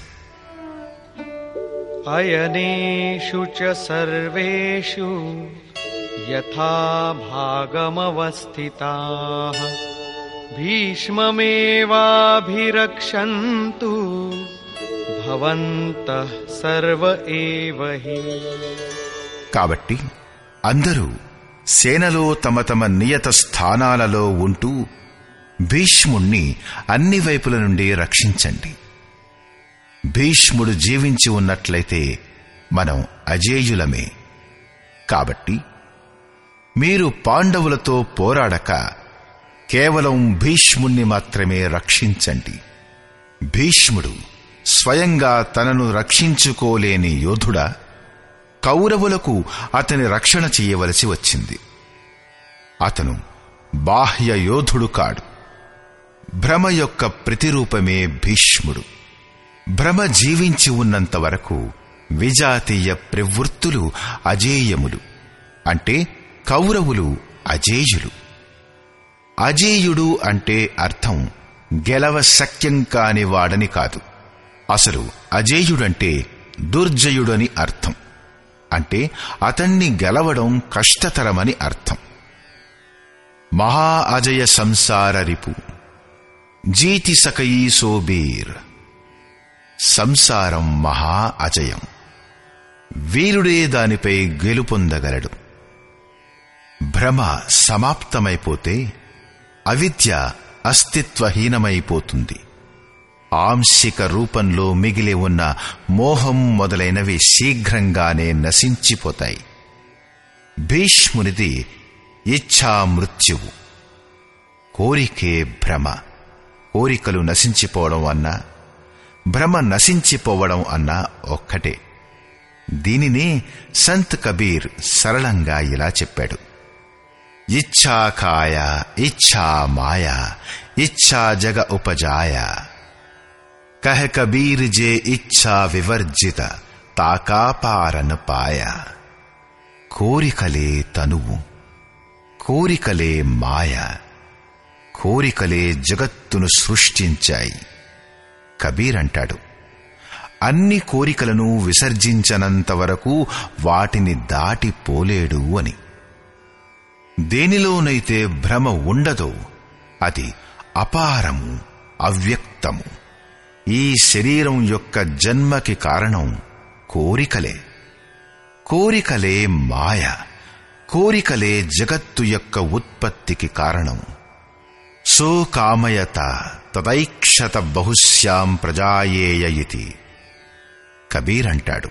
C: अयनेषु च सर्वेषु यथा भागमवस्थिताः भीष्ममेवाभिरक्षन्तु भवन्तः सर्व एव हि
A: కాబట్టి అందరూ సేనలో తమ తమ నియత స్థానాలలో ఉంటూ భీష్ముణ్ణి అన్ని వైపుల నుండి రక్షించండి భీష్ముడు జీవించి ఉన్నట్లయితే మనం అజేయులమే కాబట్టి మీరు పాండవులతో పోరాడక కేవలం భీష్ముణ్ణి మాత్రమే రక్షించండి భీష్ముడు స్వయంగా తనను రక్షించుకోలేని యోధుడా కౌరవులకు అతని రక్షణ చేయవలసి వచ్చింది అతను బాహ్య యోధుడు కాడు భ్రమ యొక్క ప్రతిరూపమే భీష్ముడు భ్రమ జీవించి ఉన్నంత వరకు విజాతీయ ప్రవృత్తులు అజేయములు అంటే కౌరవులు అజేయులు అజేయుడు అంటే అర్థం గెలవ శక్యం కాని వాడని కాదు అసలు అజేయుడంటే దుర్జయుడని అర్థం అంటే అతన్ని గెలవడం కష్టతరమని అర్థం మహా అజయ సంసార రిపు జీతి సకయీ సోబీర్ సంసారం మహా అజయం వీరుడే దానిపై గెలుపొందగలడు భ్రమ సమాప్తమైపోతే అవిద్య అస్తిత్వహీనమైపోతుంది ఆంశిక రూపంలో మిగిలి ఉన్న మోహం మొదలైనవి శీఘ్రంగానే నశించిపోతాయి భీష్మునిది ఇచ్ఛా మృత్యువు కోరికే భ్రమ కోరికలు నశించిపోవడం అన్నా భ్రమ నశించిపోవడం అన్నా ఒక్కటే దీనినే సంత్ కబీర్ సరళంగా ఇలా చెప్పాడు ఇచ్ఛా కాయ ఇచ్ఛా మాయ ఇచ్ఛా జగ ఉపజాయ కహ కబీర్ జే ఇచ్ఛా వివర్జిత తాకాపారన పాయ కోరికలే తనువు కోరికలే మాయ కోరికలే జగత్తును సృష్టించాయి కబీర్ అంటాడు అన్ని కోరికలను విసర్జించనంత వరకు వాటిని దాటిపోలేడు అని దేనిలోనైతే భ్రమ ఉండదో అది అపారము అవ్యక్తము ఈ శరీరం యొక్క జన్మకి కారణం కోరికలే కోరికలే మాయ కోరికలే జగత్తు యొక్క ఉత్పత్తికి కారణం సో కామయత తదైక్షత బహుశ్యాం ప్రజాయేయ ఇతి కబీర్ అంటాడు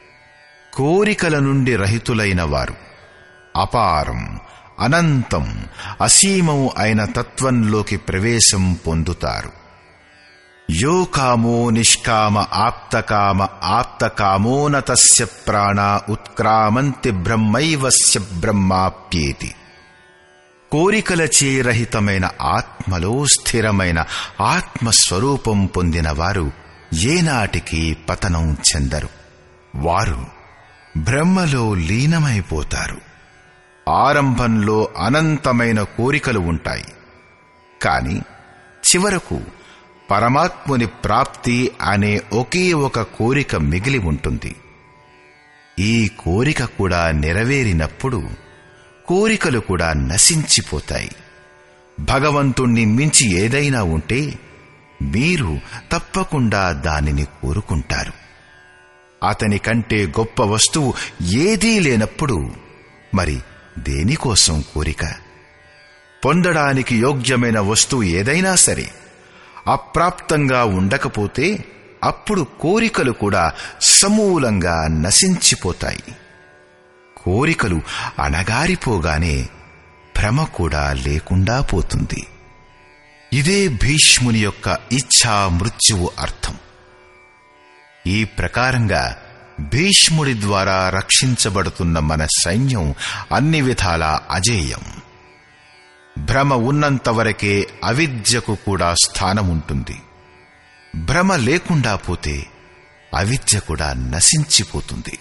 A: కోరికల నుండి రహితులైన వారు అపారం అనంతం అసీమం అయిన తత్వంలోకి ప్రవేశం పొందుతారు యో కామో నిష్కామ ఆప్తకామ ఆప్తకామోన తస్య ప్రాణా ఉత్క్రామంతి బ్రహ్మైవస్య బ్రహ్మాప్యేతి కోరికలచే రహితమైన ఆత్మలో స్థిరమైన ఆత్మస్వరూపం పొందిన వారు ఏనాటికి పతనం చెందరు వారు బ్రహ్మలో లీనమైపోతారు ఆరంభంలో అనంతమైన కోరికలు ఉంటాయి కాని చివరకు పరమాత్ముని ప్రాప్తి అనే ఒకే ఒక కోరిక మిగిలి ఉంటుంది ఈ కోరిక కూడా నెరవేరినప్పుడు కోరికలు కూడా నశించిపోతాయి భగవంతుణ్ణి మించి ఏదైనా ఉంటే మీరు తప్పకుండా దానిని కోరుకుంటారు అతని కంటే గొప్ప వస్తువు ఏదీ లేనప్పుడు మరి దేనికోసం కోరిక పొందడానికి యోగ్యమైన వస్తువు ఏదైనా సరే అప్రాప్తంగా ఉండకపోతే అప్పుడు కోరికలు కూడా సమూలంగా నశించిపోతాయి కోరికలు అణగారిపోగానే భ్రమ కూడా లేకుండా పోతుంది ఇదే భీష్ముని యొక్క ఇచ్ఛా మృత్యువు అర్థం ఈ ప్రకారంగా భీష్ముడి ద్వారా రక్షించబడుతున్న మన సైన్యం అన్ని విధాలా అజేయం భ్రమ ఉన్నంతవరకే అవిద్యకు కూడా స్థానం ఉంటుంది భ్రమ లేకుండా పోతే అవిద్య కూడా నశించిపోతుంది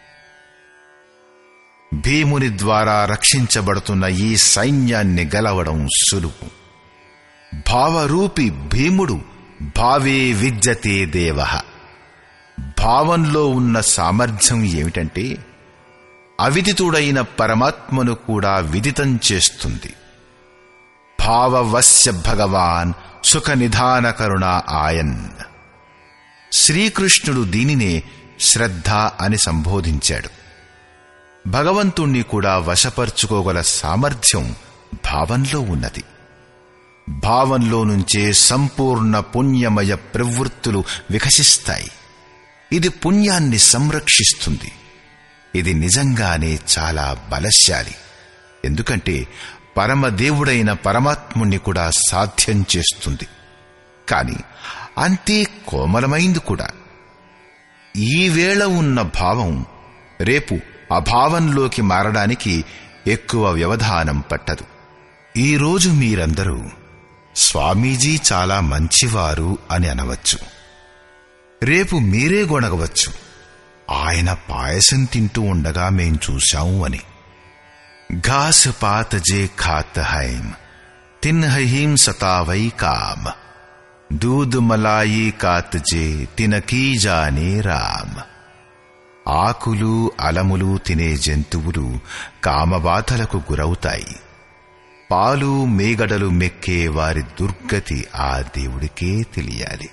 A: భీముని ద్వారా రక్షించబడుతున్న ఈ సైన్యాన్ని గెలవడం సులువు భావరూపి భీముడు భావే విద్యతే దేవ భావంలో ఉన్న సామర్థ్యం ఏమిటంటే అవిదితుడైన పరమాత్మను కూడా విదితం చేస్తుంది భావవస్య భగవాన్ సుఖ నిధాన కరుణ ఆయన్ శ్రీకృష్ణుడు దీనినే శ్రద్ధ అని సంబోధించాడు భగవంతుణ్ణి కూడా వశపరుచుకోగల సామర్థ్యం భావంలో ఉన్నది భావంలో నుంచే సంపూర్ణ పుణ్యమయ ప్రవృత్తులు వికసిస్తాయి ఇది పుణ్యాన్ని సంరక్షిస్తుంది ఇది నిజంగానే చాలా బలశాలి ఎందుకంటే పరమదేవుడైన పరమాత్ముణ్ణి కూడా సాధ్యం చేస్తుంది కాని అంతే కోమలమైంది కూడా ఈ వేళ ఉన్న భావం రేపు అభావంలోకి మారడానికి ఎక్కువ వ్యవధానం పట్టదు ఈరోజు మీరందరూ స్వామీజీ చాలా మంచివారు అని అనవచ్చు రేపు మీరే గొనగవచ్చు ఆయన పాయసం తింటూ ఉండగా మేం చూశాము అని घास पात जे खात हैम तिन्हहीम सतावई काम दूध मलाई कात जे తినకీ జానే రామ్ ఆకులు అలములు తినే జంతువులు కామబాధలకు గురవుతాయి పాలు మేగడలు మెక్కే వారి దుర్గతి ఆ దేవుడికే తెలియాలి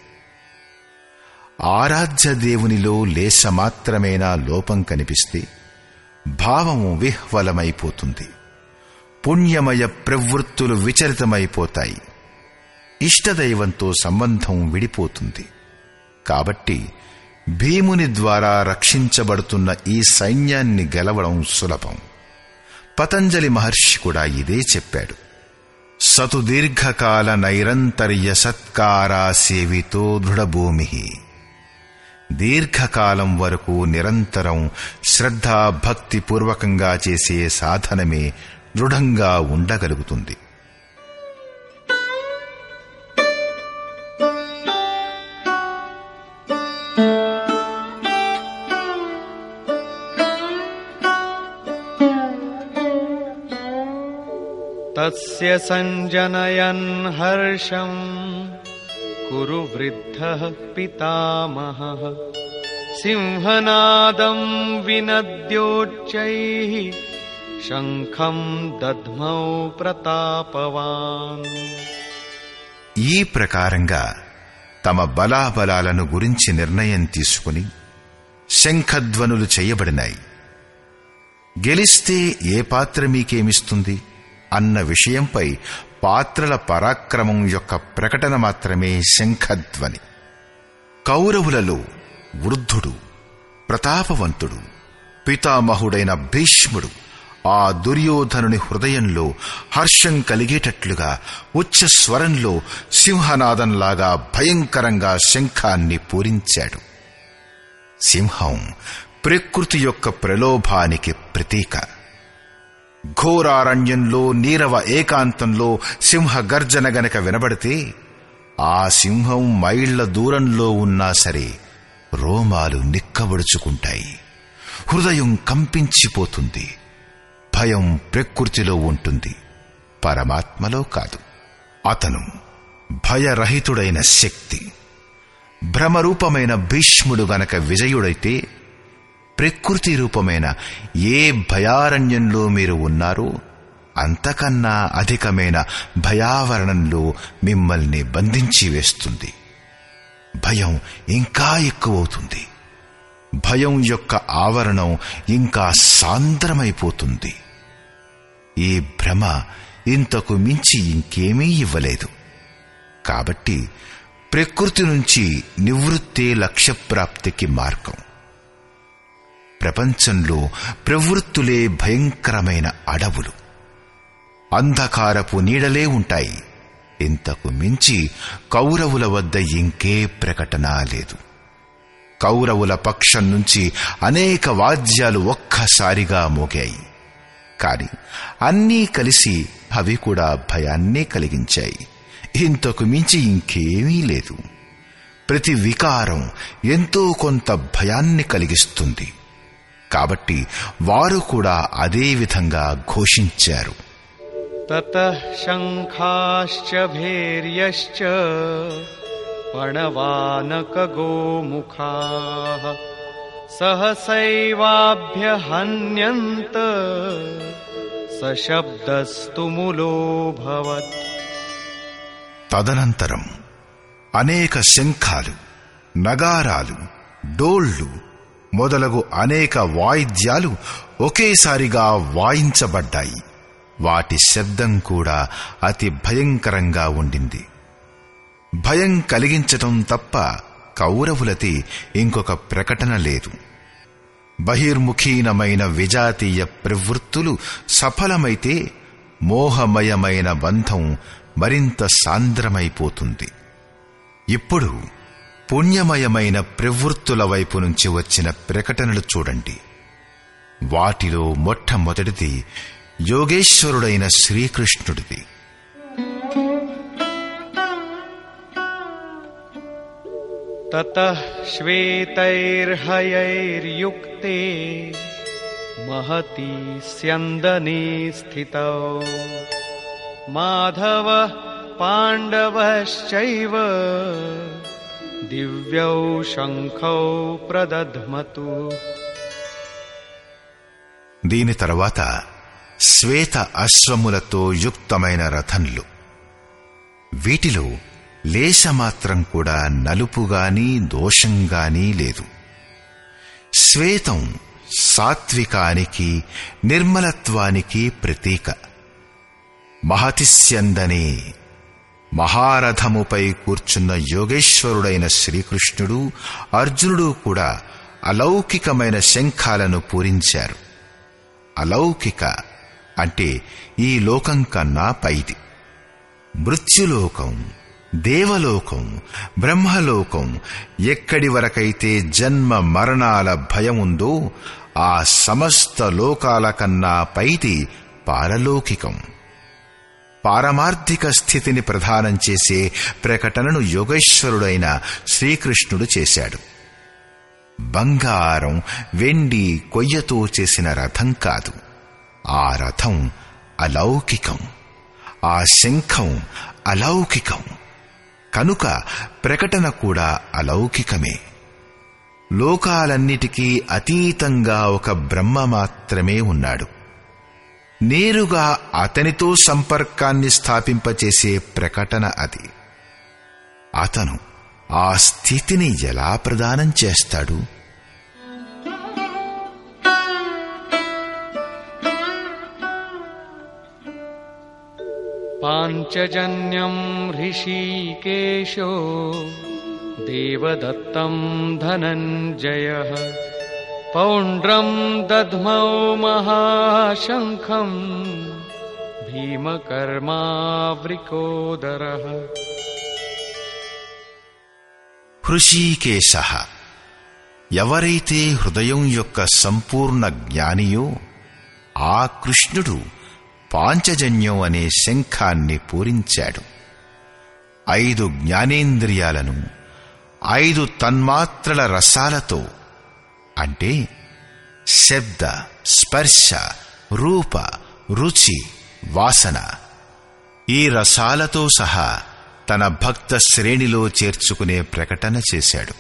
A: ఆరాధ్య దేవునిలో లేశమాత్రమేనా లోపం కనిపిస్తే భావము విహ్వలమైపోతుంది పుణ్యమయ ప్రవృత్తులు విచలితమైపోతాయి ఇష్టదైవంతో సంబంధం విడిపోతుంది కాబట్టి భీముని ద్వారా రక్షించబడుతున్న ఈ సైన్యాన్ని గెలవడం సులభం పతంజలి మహర్షి కూడా ఇదే చెప్పాడు సతు దీర్ఘకాల నైరంతర్య సత్కారా సేవితో దృఢభూమి దీర్ఘకాలం వరకు నిరంతరం శ్రద్ధా భక్తి పూర్వకంగా చేసే సాధనమే దృఢంగా ఉండగలుగుతుంది
C: तस्य सञ्जनयन् हर्षम् कुरु वृद्धः पितामहः सिंहनादम् विनद्योच्चैः शङ्खम् दध्मौ प्रतापवान्
A: ఈ ప్రకారంగా తమ బలాబలాలను గురించి నిర్ణయం తీసుకుని శంఖధ్వనులు చేయబడినాయి గెలిస్తే ఏ పాత్ర మీకేమిస్తుంది అన్న విషయంపై పాత్రల పరాక్రమం యొక్క ప్రకటన మాత్రమే శంఖధ్వని కౌరవులలో వృద్ధుడు ప్రతాపవంతుడు పితామహుడైన భీష్ముడు ఆ దుర్యోధనుని హృదయంలో హర్షం కలిగేటట్లుగా ఉచ్చ స్వరంలో సింహనాదంలాగా భయంకరంగా శంఖాన్ని పూరించాడు సింహం ప్రకృతి యొక్క ప్రలోభానికి ప్రతీక ఘోరారణ్యంలో నీరవ ఏకాంతంలో సింహ గర్జన గనక వినబడితే ఆ సింహం మైళ్ల దూరంలో ఉన్నా సరే రోమాలు నిక్కబడుచుకుంటాయి హృదయం కంపించిపోతుంది భయం ప్రకృతిలో ఉంటుంది పరమాత్మలో కాదు అతను భయరహితుడైన శక్తి భ్రమరూపమైన భీష్ముడు గనక విజయుడైతే ప్రకృతి రూపమైన ఏ భయారణ్యంలో మీరు ఉన్నారో అంతకన్నా అధికమైన భయావరణంలో మిమ్మల్ని బంధించి వేస్తుంది భయం ఇంకా ఎక్కువవుతుంది భయం యొక్క ఆవరణం ఇంకా సాంద్రమైపోతుంది ఈ భ్రమ ఇంతకు మించి ఇంకేమీ ఇవ్వలేదు కాబట్టి ప్రకృతి నుంచి నివృత్తే లక్ష్యప్రాప్తికి మార్గం ప్రపంచంలో ప్రవృత్తులే భయంకరమైన అడవులు అంధకారపు నీడలే ఉంటాయి ఇంతకు మించి కౌరవుల వద్ద ఇంకే ప్రకటన లేదు కౌరవుల పక్షం నుంచి అనేక వాద్యాలు ఒక్కసారిగా మోగాయి కాని అన్నీ కలిసి అవి కూడా భయాన్నే కలిగించాయి ఇంతకు మించి ఇంకేమీ లేదు ప్రతి వికారం ఎంతో కొంత భయాన్ని కలిగిస్తుంది కాబట్టి వారు కూడా అదే విధంగా ఘోషించారు
C: ततः शङ्खाश्च भैर्यश्च पणवानकगोमुखाः सहसैवाभ्यहन्यन्त सशब्दस्तु मुलोऽभवत्
A: తదనంతరం అనేక శంఖాలు నగారాలు డోళ్లు మొదలగు అనేక వాయిద్యాలు ఒకేసారిగా వాయించబడ్డాయి వాటి శబ్దం కూడా అతి భయంకరంగా ఉండింది భయం కలిగించటం తప్ప కౌరవులది ఇంకొక ప్రకటన లేదు బహిర్ముఖీనమైన విజాతీయ ప్రవృత్తులు సఫలమైతే మోహమయమైన బంధం మరింత సాంద్రమైపోతుంది ఇప్పుడు పుణ్యమయమైన ప్రవృత్తుల వైపు నుంచి వచ్చిన ప్రకటనలు చూడండి వాటిలో మొట్టమొదటిది యోగేశ్వరుడైన శ్రీకృష్ణుడిది
C: ततः श्वेतैर्हयैर्युक्ते महती स्यन्दने स्थितौ माधवः पाण्डवश्चैव दिव्यौ शङ्खौ प्रदध्मतु
A: దీని తర్వాత శ్వేత అశ్వములతో యుక్తమైన రథంలు వీటిలో లేశమాత్రం కూడా నలుపుగాని దోషంగాని లేదు శ్వేతం సాత్వికానికి నిర్మలత్వానికి ప్రతీక మహతిస్యందనే మహారథముపై కూర్చున్న యోగేశ్వరుడైన శ్రీకృష్ణుడు అర్జునుడు కూడా అలౌకికమైన శంఖాలను పూరించారు అలౌకిక అంటే ఈ లోకం కన్నా పైది మృత్యులోకం దేవలోకం బ్రహ్మలోకం ఎక్కడి వరకైతే జన్మ మరణాల భయముందో ఆ సమస్త లోకాల కన్నా పైది పారలౌకికం పారమార్థిక స్థితిని ప్రదానం చేసే ప్రకటనను యోగేశ్వరుడైన శ్రీకృష్ణుడు చేశాడు బంగారం వెండి కొయ్యతో చేసిన రథం కాదు ఆ రథం అలౌకికం ఆ శంఖం అలౌకికం కనుక ప్రకటన కూడా అలౌకికమే లోకాలన్నిటికీ అతీతంగా ఒక బ్రహ్మ మాత్రమే ఉన్నాడు నేరుగా అతనితో సంపర్కాన్ని స్థాపింపచేసే ప్రకటన అది అతను ఆ స్థితిని ఎలా ప్రదానం చేస్తాడు
C: पाञ्चजन्यम् ऋषिकेशो देवदत्तम् धनञ्जयः पौण्ड्रं दध्मौ महाशङ्खम् भीमकर्मावृकोदरः
A: హృషీకేశ ఎవరైతే హృదయం యొక్క సంపూర్ణ జ్ఞానియో ఆ కృష్ణుడు పాంచజన్యం అనే శంఖాన్ని పూరించాడు ఐదు జ్ఞానేంద్రియాలను ఐదు తన్మాత్రల రసాలతో అంటే శబ్ద స్పర్శ రూప రుచి వాసన ఈ రసాలతో సహా తన భక్త శ్రేణిలో చేర్చుకునే ప్రకటన చేశాడు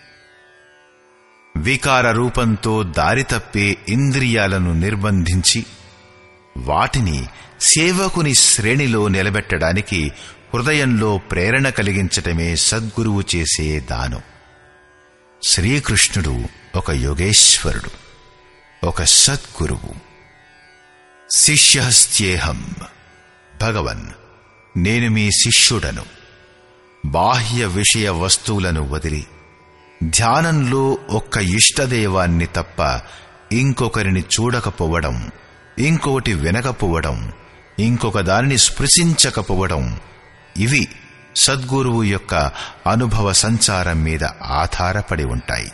A: వికార రూపంతో దారి తప్పే ఇంద్రియాలను నిర్బంధించి వాటిని సేవకుని శ్రేణిలో నిలబెట్టడానికి హృదయంలో ప్రేరణ కలిగించటమే సద్గురువు చేసే దానం శ్రీకృష్ణుడు ఒక యోగేశ్వరుడు ఒక సద్గురువు శిష్యహస్త్యేహం భగవన్ నేను మీ శిష్యుడను బాహ్య విషయ వస్తువులను వదిలి ధ్యానంలో ఒక్క ఇష్టదేవాన్ని తప్ప ఇంకొకరిని చూడకపోవడం ఇంకొకటి వినకపోవడం ఇంకొక దానిని స్పృశించకపోవడం ఇవి సద్గురువు యొక్క అనుభవ సంచారం మీద ఆధారపడి ఉంటాయి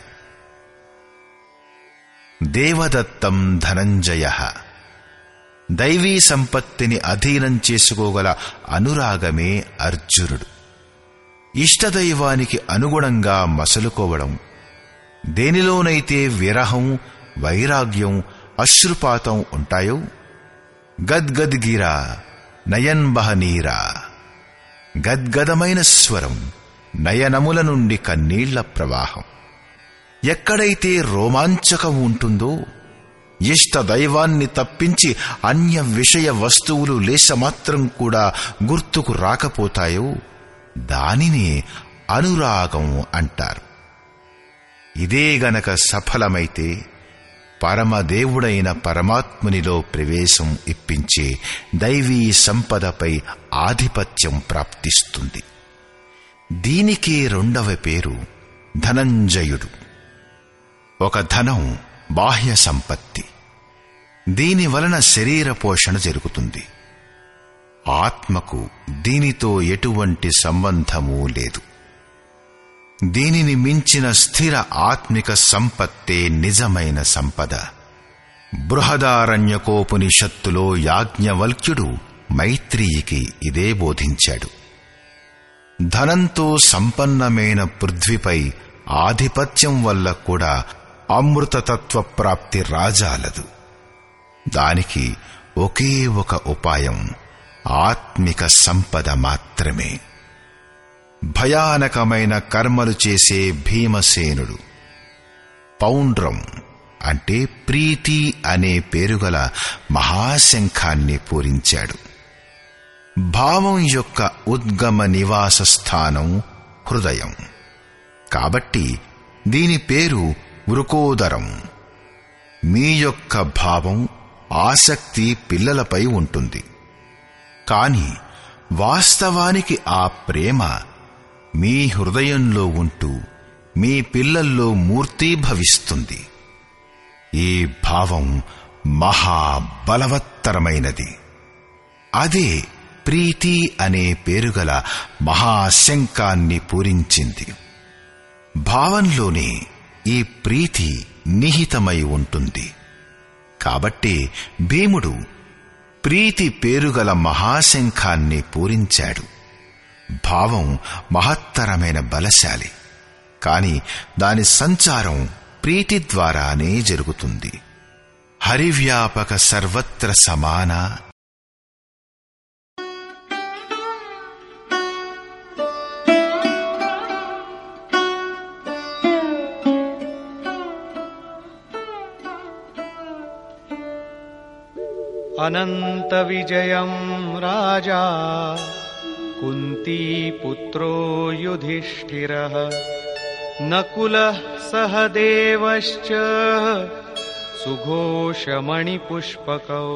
A: దేవదత్తం ధనంజయ దైవీ సంపత్తిని అధీనం చేసుకోగల అనురాగమే అర్జునుడు ఇష్టదైవానికి అనుగుణంగా మసలుకోవడం దేనిలోనైతే విరహం వైరాగ్యం అశ్రుపాతం ఉంటాయో గద్గద్గిరా నయన్బహనీరా గద్గదమైన స్వరం నయనముల నుండి కన్నీళ్ల ప్రవాహం ఎక్కడైతే రోమాంచకం ఉంటుందో ఇష్ట దైవాన్ని తప్పించి అన్య విషయ వస్తువులు లేశమాత్రం కూడా గుర్తుకు రాకపోతాయో దానిని అనురాగం అంటారు ఇదే గనక సఫలమైతే పరమదేవుడైన పరమాత్మునిలో ప్రవేశం ఇప్పించే దైవీ సంపదపై ఆధిపత్యం ప్రాప్తిస్తుంది దీనికే రెండవ పేరు ధనంజయుడు ఒక ధనం బాహ్య సంపత్తి దీని వలన శరీర పోషణ జరుగుతుంది ఆత్మకు దీనితో ఎటువంటి సంబంధమూ లేదు దీనిని మించిన స్థిర ఆత్మిక సంపత్తే నిజమైన సంపద బృహదారణ్యకోపనిషత్తులో యాజ్ఞవల్క్యుడు మైత్రీయికి ఇదే బోధించాడు ధనంతో సంపన్నమైన పృథ్వీపై ఆధిపత్యం వల్ల కూడా అమృతతత్వ ప్రాప్తి రాజాలదు దానికి ఒకే ఒక ఉపాయం ఆత్మిక సంపద మాత్రమే భయానకమైన కర్మలు చేసే భీమసేనుడు పౌండ్రం అంటే ప్రీతి అనే పేరుగల మహాశంఖాన్ని పూరించాడు భావం యొక్క ఉద్గమ నివాస స్థానం హృదయం కాబట్టి దీని పేరు వృకోదరం మీ యొక్క భావం ఆసక్తి పిల్లలపై ఉంటుంది కాని వాస్తవానికి ఆ ప్రేమ మీ హృదయంలో ఉంటూ మీ పిల్లల్లో మూర్తీభవిస్తుంది ఈ భావం మహాబలవత్తరమైనది అదే ప్రీతి అనే పేరుగల మహాశంకాన్ని పూరించింది భావంలోనే ఈ ప్రీతి నిహితమై ఉంటుంది కాబట్టి భీముడు ప్రీతి పేరుగల మహాశంఖాన్ని పూరించాడు భావం మహత్తరమైన బలశాలి కాని దాని సంచారం ప్రీతి ద్వారానే జరుగుతుంది హరివ్యాపక సర్వత్ర సమాన
C: अनन्तविजयं राजा कुन्तीपुत्रो युधिष्ठिरः नकुलः सह देवश्च सुघोषमणिपुष्पकौ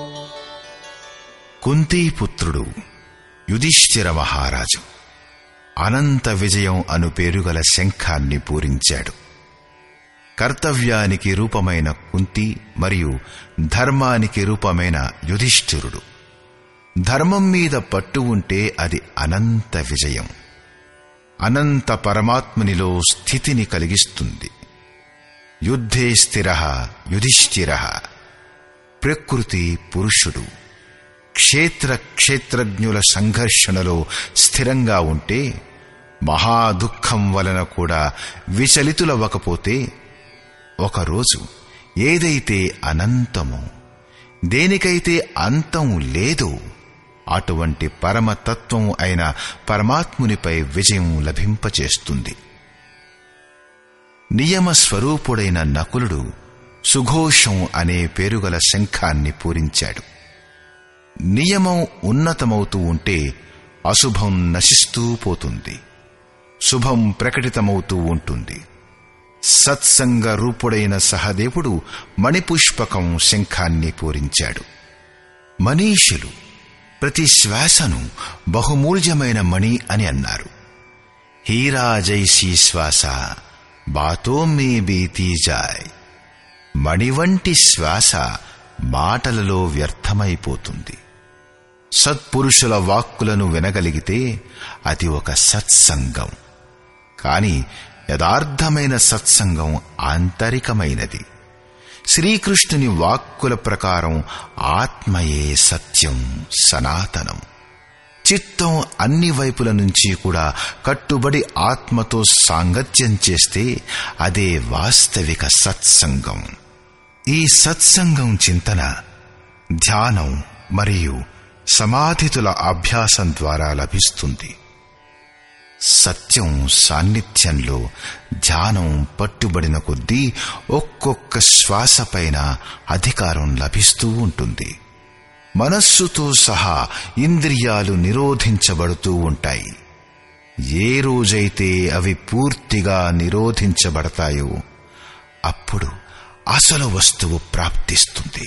A: కుంతీపుత్రుడు యుధిష్ఠిర మహారాజు అనంత విజయం అను పేరుగల శంఖాన్ని పూరించాడు కర్తవ్యానికి రూపమైన కుంతి మరియు ధర్మానికి రూపమైన యుధిష్ఠిరుడు ధర్మం మీద పట్టు ఉంటే అది అనంత విజయం అనంత పరమాత్మనిలో స్థితిని కలిగిస్తుంది యుద్ధే స్థిర యుధిష్ఠిర ప్రకృతి పురుషుడు క్షేత్ర క్షేత్రజ్ఞుల సంఘర్షణలో స్థిరంగా ఉంటే మహాదుఃఖం వలన కూడా విచలితులవ్వకపోతే ఒకరోజు ఏదైతే అనంతమో దేనికైతే అంతం లేదో అటువంటి పరమతత్వం అయిన పరమాత్మునిపై విజయం లభింపచేస్తుంది నియమ స్వరూపుడైన నకులుడు సుఘోషం అనే పేరుగల శంఖాన్ని పూరించాడు నియమం ఉన్నతమవుతూ ఉంటే అశుభం నశిస్తూ పోతుంది శుభం ప్రకటితమవుతూ ఉంటుంది సత్సంగ రూపుడైన సహదేవుడు మణిపుష్పకం శంఖాన్ని పూరించాడు మనీషులు ప్రతి శ్వాసను బహుమూల్యమైన మణి అని అన్నారు హీరా జైసీ శ్వాస బాతో మే బీతీ జాయ్ మణి వంటి శ్వాస మాటలలో వ్యర్థమైపోతుంది సత్పురుషుల వాక్కులను వినగలిగితే అది ఒక సత్సంగం కాని యథార్థమైన సత్సంగం ఆంతరికమైనది శ్రీకృష్ణుని వాక్కుల ప్రకారం ఆత్మయే సత్యం సనాతనం చిత్తం అన్ని వైపుల నుంచి కూడా కట్టుబడి ఆత్మతో సాంగత్యం చేస్తే అదే వాస్తవిక సత్సంగం ఈ సత్సంగం చింతన ధ్యానం మరియు సమాధితుల అభ్యాసం ద్వారా లభిస్తుంది సత్యం సాన్నిధ్యంలో ధ్యానం పట్టుబడిన కొద్దీ ఒక్కొక్క శ్వాస పైన అధికారం లభిస్తూ ఉంటుంది మనస్సుతో సహా ఇంద్రియాలు నిరోధించబడుతూ ఉంటాయి ఏ రోజైతే అవి పూర్తిగా నిరోధించబడతాయో అప్పుడు అసలు వస్తువు ప్రాప్తిస్తుంది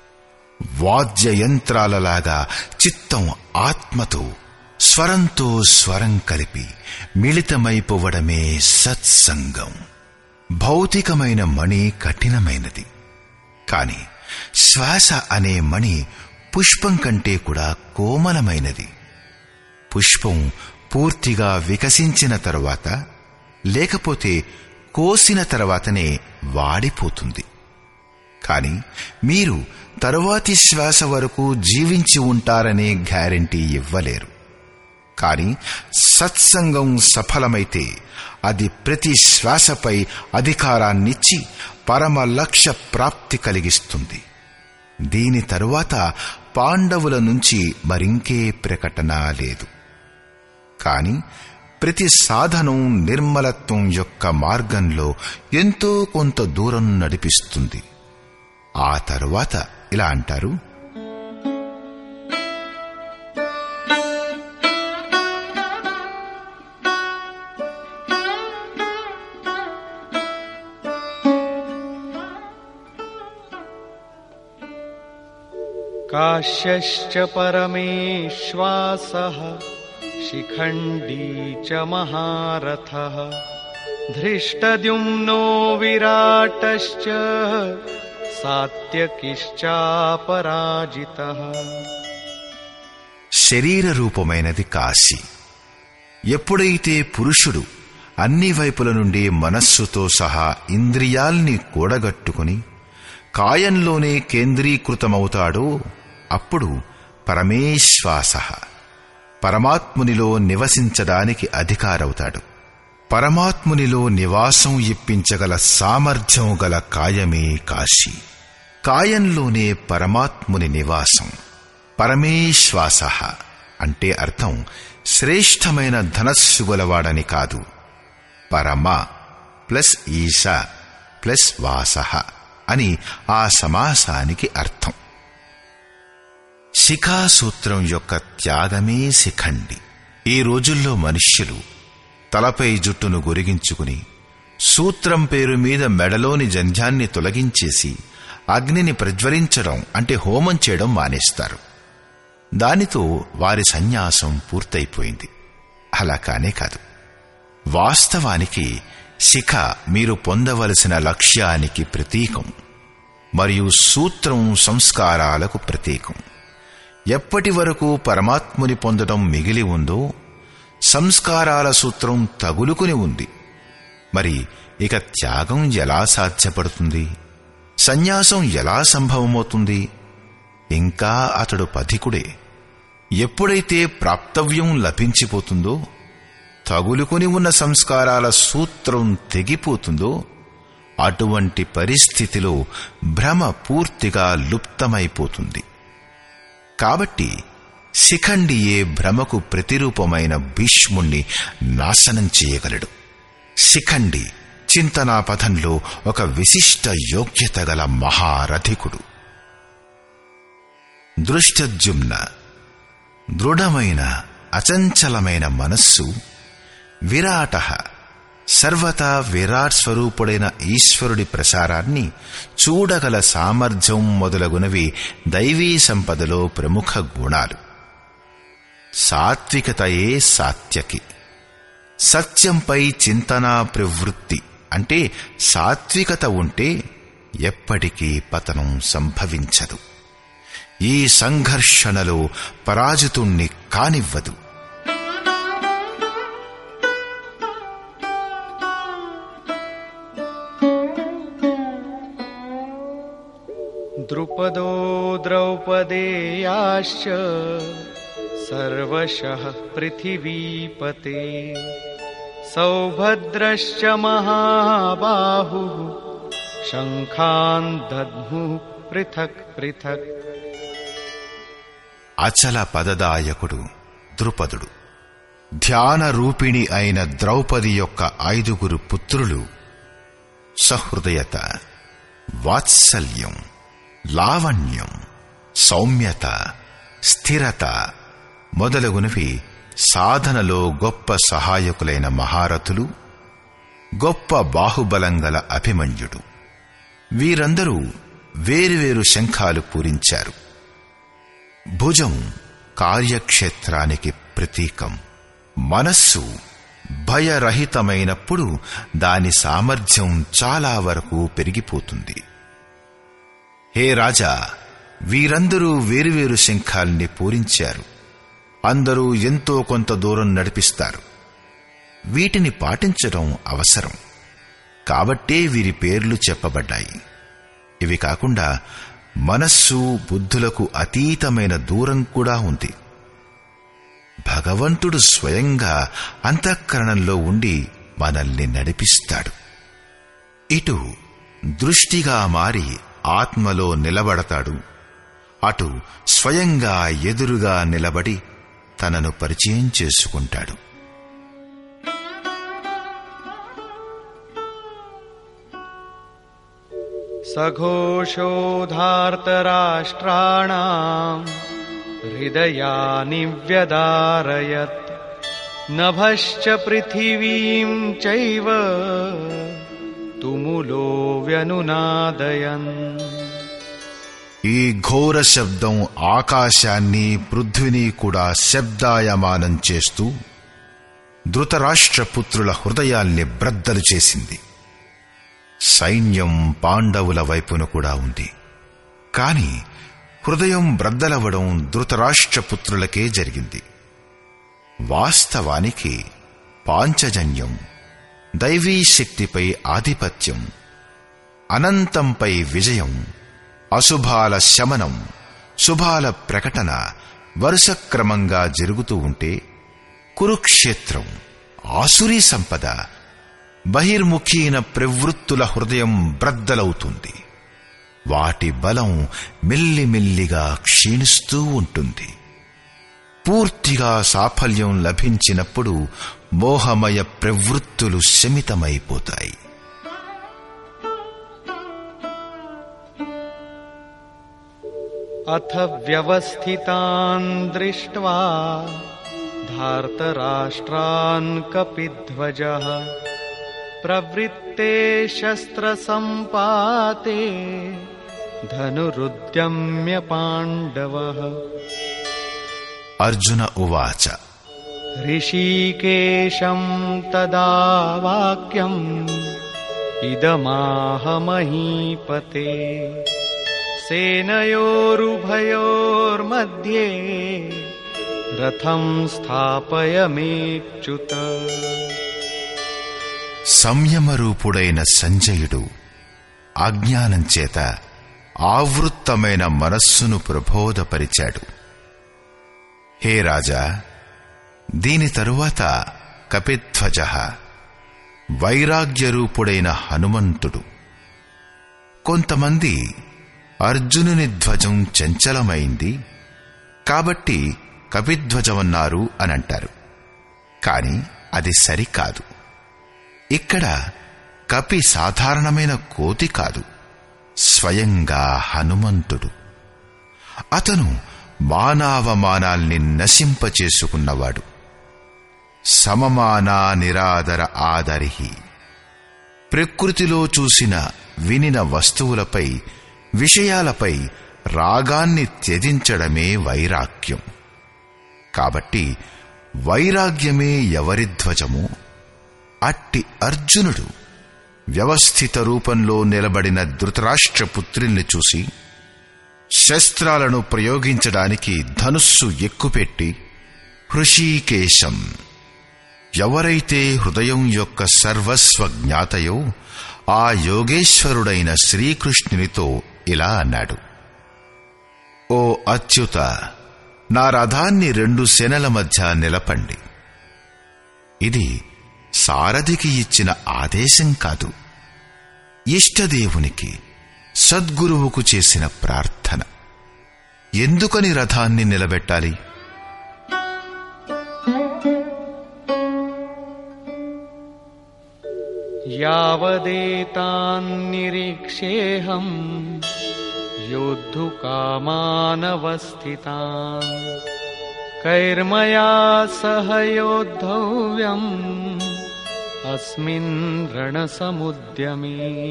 A: వాద్య యంత్రాలలాగా చిత్తం ఆత్మతో స్వరంతో స్వరం కలిపి మిళితమైపోవడమే సత్సంగం భౌతికమైన మణి కఠినమైనది కాని శ్వాస అనే మణి పుష్పం కంటే కూడా కోమలమైనది పుష్పం పూర్తిగా వికసించిన తరువాత లేకపోతే కోసిన తర్వాతనే వాడిపోతుంది కాని మీరు తరువాతి శ్వాస వరకు జీవించి ఉంటారనే గ్యారంటీ ఇవ్వలేరు కాని సత్సంగం సఫలమైతే అది ప్రతి శ్వాసపై అధికారాన్నిచ్చి పరమ లక్ష్య ప్రాప్తి కలిగిస్తుంది దీని తరువాత పాండవుల నుంచి మరింకే ప్రకటన లేదు కాని ప్రతి సాధనం నిర్మలత్వం యొక్క మార్గంలో ఎంతో కొంత దూరం నడిపిస్తుంది ఆ తరువాత ఇలా అంటారు
C: काश्यश्च परमेश्वासः शिखण्डी च महारथः धृष्टद्युम्नो विराटश्च सात्यकिश्चापराजितः
A: శరీర రూపమైనది కాశీ ఎప్పుడైతే పురుషుడు అన్ని వైపుల నుండి మనస్సుతో సహా ఇంద్రియాల్ని కూడగట్టుకుని కాయంలోనే కేంద్రీకృతమవుతాడో అప్పుడు పరమేశ్వాస పరమాత్మునిలో నివసించడానికి అధికారవుతాడు పరమాత్మునిలో నివాసం ఇప్పించగల సామర్థ్యం గల కాయమే కాశీ కాయంలోనే పరమాత్ముని నివాసం పరమేశ్వాస అంటే అర్థం శ్రేష్టమైన ధనస్సు గలవాడని కాదు పరమ ప్లస్ ఈశ ప్లస్ వాస అని ఆ సమాసానికి అర్థం శిఖాసూత్రం యొక్క త్యాగమే శిఖండి ఈ రోజుల్లో మనుష్యులు తలపై జుట్టును గొరిగించుకుని సూత్రం పేరు మీద మెడలోని జంధ్యాన్ని తొలగించేసి అగ్నిని ప్రజ్వలించడం అంటే హోమం చేయడం మానేస్తారు దానితో వారి సన్యాసం పూర్తయిపోయింది అలా కానే కాదు వాస్తవానికి శిఖ మీరు పొందవలసిన లక్ష్యానికి ప్రతీకం మరియు సూత్రం సంస్కారాలకు ప్రతీకం ఎప్పటి వరకు పరమాత్ముని పొందడం మిగిలి ఉందో సంస్కారాల సూత్రం తగులుకుని ఉంది మరి ఇక త్యాగం ఎలా సాధ్యపడుతుంది సన్యాసం ఎలా సంభవమవుతుంది ఇంకా అతడు పథికుడే ఎప్పుడైతే ప్రాప్తవ్యం లభించిపోతుందో తగులుకొని ఉన్న సంస్కారాల సూత్రం తెగిపోతుందో అటువంటి పరిస్థితిలో భ్రమ పూర్తిగా లుప్తమైపోతుంది కాబట్టి శిఖండియే భ్రమకు ప్రతిరూపమైన భీష్ముణ్ణి నాశనం చేయగలడు శిఖండి చింతనా పథంలో ఒక విశిష్ట యోగ్యత గల మహారథికుడు దృష్టజుమ్న దృఢమైన అచంచలమైన మనస్సు విరాట సర్వతా విరాట్ స్వరూపుడైన ఈశ్వరుడి ప్రసారాన్ని చూడగల సామర్థ్యం మొదలగునవి దైవీ సంపదలో ప్రముఖ గుణాలు సాత్వికతయే సాత్యకి సత్యంపై చింతనా ప్రవృత్తి అంటే సాత్వికత ఉంటే ఎప్పటికీ పతనం సంభవించదు ఈ సంఘర్షణలో పరాజితుణ్ణి కానివ్వదు
C: द्रुपदो द्रौपदेयाश्च सर्वशः पृथिवीपते सौभद्रश्च महाबाहुः शङ्खान् दद्मुः पृथक् पृथक्
A: అచల పదదాయకుడు ద్రుపదుడు ధ్యాన రూపిణి అయిన ద్రౌపది యొక్క ఐదుగురు పుత్రులు సహృదయత వాత్సల్యం లావణ్యం సౌమ్యత స్థిరత మొదలగునవి సాధనలో గొప్ప సహాయకులైన మహారథులు గొప్ప బాహుబలం గల అభిమన్యుడు వీరందరూ వేరువేరు శంఖాలు పూరించారు భుజం కార్యక్షేత్రానికి ప్రతీకం మనస్సు భయరహితమైనప్పుడు దాని సామర్థ్యం చాలా వరకు పెరిగిపోతుంది హే రాజా వీరందరూ వేరువేరు శంఖాల్ని పూరించారు అందరూ ఎంతో కొంత దూరం నడిపిస్తారు వీటిని పాటించడం అవసరం కాబట్టే వీరి పేర్లు చెప్పబడ్డాయి ఇవి కాకుండా మనస్సు బుద్ధులకు అతీతమైన దూరం కూడా ఉంది భగవంతుడు స్వయంగా అంతఃకరణంలో ఉండి మనల్ని నడిపిస్తాడు ఇటు దృష్టిగా మారి ఆత్మలో నిలబడతాడు అటు స్వయంగా ఎదురుగా నిలబడి తనను పరిచయం చేసుకుంటాడు
C: सघोषोधार्तराष्ट्राणाम् हृदयानि व्यदारयत् नभश्च पृथिवीम् चैव तुमुलो व्यनुनादयन्
A: ఈ ఘోర శబ్దం ఆకాశాన్ని పృథ్విని కూడా శబ్దాయమానం చేస్తూ ధృతరాష్ట్ర పుత్రుల హృదయాల్ని బ్రద్దలు చేసింది సైన్యం పాండవుల వైపున కూడా ఉంది కాని హృదయం బ్రద్దలవ్వడం ధృతరాష్ట్ర పుత్రులకే జరిగింది వాస్తవానికి పాంచజన్యం దైవీ శక్తిపై ఆధిపత్యం అనంతంపై విజయం అశుభాల శమనం శుభాల ప్రకటన వరుస క్రమంగా జరుగుతూ ఉంటే కురుక్షేత్రం ఆసురీ సంపద బహిర్ముఖీన ప్రవృత్తుల హృదయం బ్రద్దలవుతుంది వాటి బలం మెల్లిమెల్లిగా క్షీణిస్తూ ఉంటుంది పూర్తిగా సాఫల్యం లభించినప్పుడు మోహమయ ప్రవృత్తులు శమితమైపోతాయి
C: अथ व्यवस्थितान् दृष्ट्वा धार्तराष्ट्रान् कपिध्वजः प्रवृत्ते शस्त्रसम्पाते धनुरुद्यम्य पाण्डवः
A: అర్జున ఉవాచ
C: ऋषिकेशं तदा वाक्यम् इदमाह महीपते सेनयोरुभयोर्मध्ये रथं स्थापयमेच्युत
A: సంయమరూపుడైన సంజయుడు అజ్ఞానం చేత ఆవృత్తమైన మనస్సును ప్రబోధపరిచాడు హే రాజా దీని తరువాత కపిధ్వజ వైరాగ్యరూపుడైన హనుమంతుడు కొంతమంది అర్జునుని ధ్వజం చంచలమైంది కాబట్టి కపిధ్వజమన్నారు అనంటారు కాని అది సరికాదు ఇక్కడ కపి సాధారణమైన కోతి కాదు స్వయంగా హనుమంతుడు అతను మానావమానాల్ని నశింపచేసుకున్నవాడు సమమానా నిరాదర ఆదరిహి ప్రకృతిలో చూసిన వినిన వస్తువులపై విషయాలపై రాగాన్ని త్యజించడమే వైరాగ్యం కాబట్టి వైరాగ్యమే ఎవరి ధ్వజమో అట్టి అర్జునుడు వ్యవస్థిత రూపంలో నిలబడిన ధృతరాష్ట్ర పుత్రుల్ని చూసి శస్త్రాలను ప్రయోగించడానికి ధనుస్సు ఎక్కుపెట్టి హృషీకేశం ఎవరైతే హృదయం యొక్క సర్వస్వ జ్ఞాతయో ఆ యోగేశ్వరుడైన శ్రీకృష్ణునితో ఇలా అన్నాడు ఓ అచ్యుత నా రథాన్ని రెండు శనల మధ్య నిలపండి ఇది సారథికి ఇచ్చిన ఆదేశం కాదు ఇష్టదేవునికి సద్గురువుకు చేసిన ప్రార్థన ఎందుకని రథాన్ని నిలబెట్టాలి
C: यावदेतान्निरीक्षेऽहम् योद्धुकामानवस्थितान् कैर्मया सह योद्धव्यम् अस्मिन् रणसमुद्यमे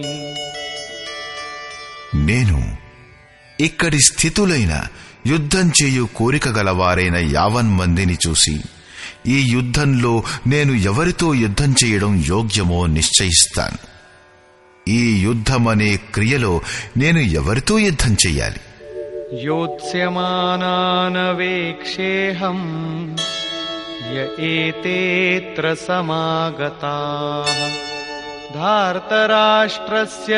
A: నేను ఇక్కడి స్థితులైన యుద్ధం చేయు కోరిక గలవారైన యావన్ మందిని చూసి ఈ యుద్ధంలో నేను ఎవరితో యుద్ధం చేయడం యోగ్యమో నిశ్చయిస్తాను ఈ యుద్ధమనే క్రియలో నేను ఎవరితో యుద్ధం చెయ్యాలి
C: योत्स्यमानानवेक्षेऽहम् य एतेऽत्र समागताः धार्तराष्ट्रस्य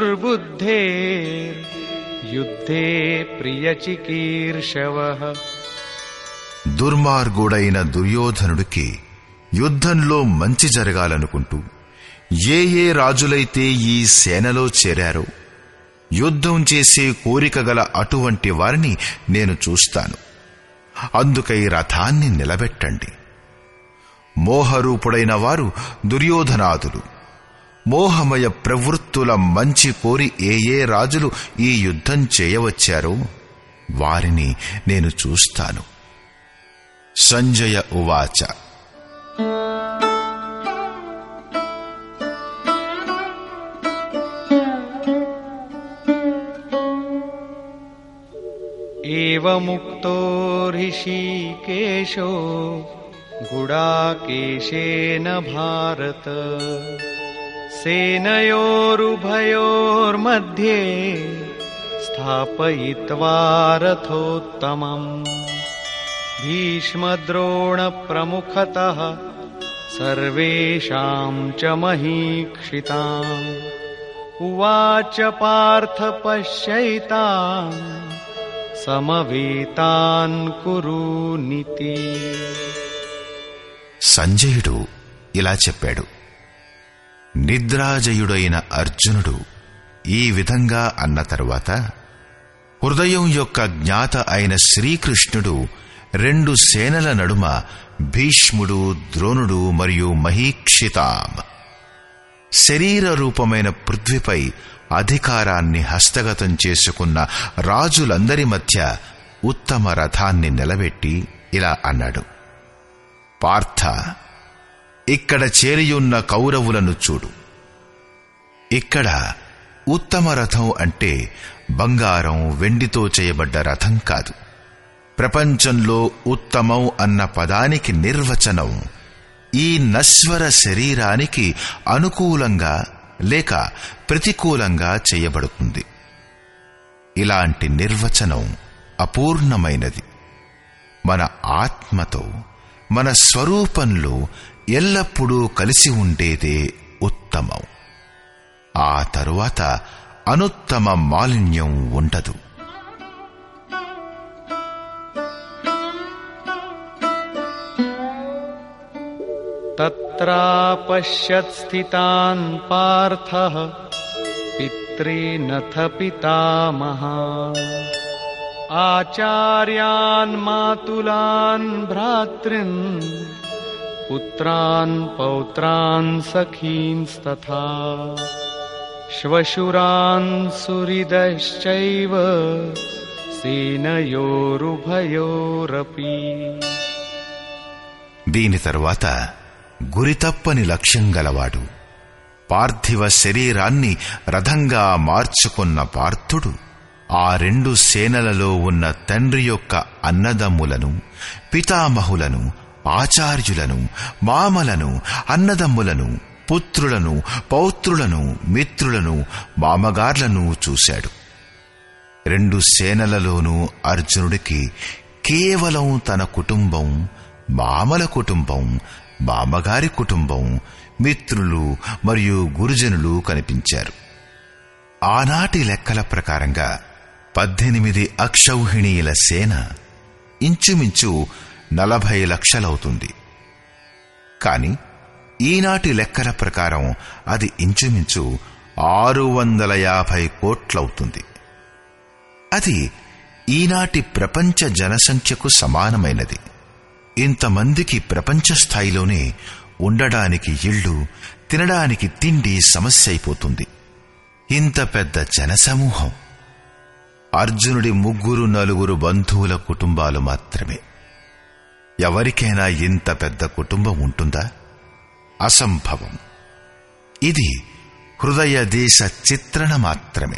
C: दुर्बुद्धेर्युद्धे प्रियचिकीर्षवः
A: దుర్మార్గుడైన దుర్యోధనుడికి యుద్ధంలో మంచి జరగాలనుకుంటూ ఏ ఏ రాజులైతే ఈ సేనలో చేరారో యుద్ధం చేసే కోరిక గల అటువంటి వారిని నేను చూస్తాను అందుకై రథాన్ని నిలబెట్టండి మోహరూపుడైన వారు దుర్యోధనాదులు మోహమయ ప్రవృత్తుల మంచి కోరి ఏ ఏ రాజులు ఈ యుద్ధం చేయవచ్చారో వారిని నేను చూస్తాను సంజయ ఉవాచ
C: एवमुक्तो ऋषिकेशो गुडाकेशेन भारत सेनयोरुभयोर्मध्ये स्थापयित्वा रथोत्तमम् भीष्मद्रोणप्रमुखतः सर्वेषां च महीक्षिताम् उवाच पार्थ पश्यैतान् సమవేతాన్ కురునితి
A: సంజయుడు ఇలా చెప్పాడు నిద్రాజయుడైన అర్జునుడు ఈ విధంగా అన్న తరువాత హృదయం యొక్క జ్ఞాత అయిన శ్రీకృష్ణుడు రెండు సేనల నడుమ భీష్ముడు ద్రోణుడు మరియు మహీక్షితాం శరీర రూపమైన పృథ్వీపై అధికారాన్ని హస్తగతం చేసుకున్న రాజులందరి మధ్య ఉత్తమ రథాన్ని నిలబెట్టి ఇలా అన్నాడు పార్థ ఇక్కడ చేరియున్న కౌరవులను చూడు ఇక్కడ ఉత్తమ రథం అంటే బంగారం వెండితో చేయబడ్డ రథం కాదు ప్రపంచంలో ఉత్తమం అన్న పదానికి నిర్వచనం ఈ నశ్వర శరీరానికి అనుకూలంగా లేక ప్రతికూలంగా చేయబడుతుంది ఇలాంటి నిర్వచనం అపూర్ణమైనది మన ఆత్మతో మన స్వరూపంలో ఎల్లప్పుడూ కలిసి ఉండేదే ఉత్తమం ఆ తరువాత అనుత్తమ మాలిన్యం ఉండదు
C: तत्रापश्यत् स्थितान् पार्थः पितॄनथ पितामहान् आचार्यान् मातुलान् भ्रातॄन् पुत्रान् पौत्रान् सखींस्तथा श्वशुरान् सुहृदश्चैव सेनयोरुभयोरपि
A: దీని తరువాత గురితప్పని లక్ష్యం గలవాడు పార్థివ శరీరాన్ని రథంగా మార్చుకున్న పార్థుడు ఆ రెండు సేనలలో ఉన్న తండ్రి యొక్క అన్నదమ్ములను పితామహులను ఆచార్యులను మామలను అన్నదమ్ములను పుత్రులను పౌత్రులను మిత్రులను మామగార్లను చూశాడు రెండు సేనలలోనూ అర్జునుడికి కేవలం తన కుటుంబం మామల కుటుంబం మామగారి కుటుంబం మిత్రులు మరియు గురుజనులు కనిపించారు ఆనాటి లెక్కల ప్రకారంగా పద్దెనిమిది అక్షౌహిణీల సేన ఇంచుమించు నలభై లక్షలవుతుంది కాని ఈనాటి లెక్కల ప్రకారం అది ఇంచుమించు ఆరు వందల యాభై కోట్లవుతుంది అది ఈనాటి ప్రపంచ జనసంఖ్యకు సమానమైనది ఇంతమందికి ప్రపంచ స్థాయిలోనే ఉండడానికి ఇళ్ళు తినడానికి తిండి సమస్య అయిపోతుంది ఇంత పెద్ద జనసమూహం అర్జునుడి ముగ్గురు నలుగురు బంధువుల కుటుంబాలు మాత్రమే ఎవరికైనా ఇంత పెద్ద కుటుంబం ఉంటుందా అసంభవం ఇది హృదయ దేశ చిత్రణ మాత్రమే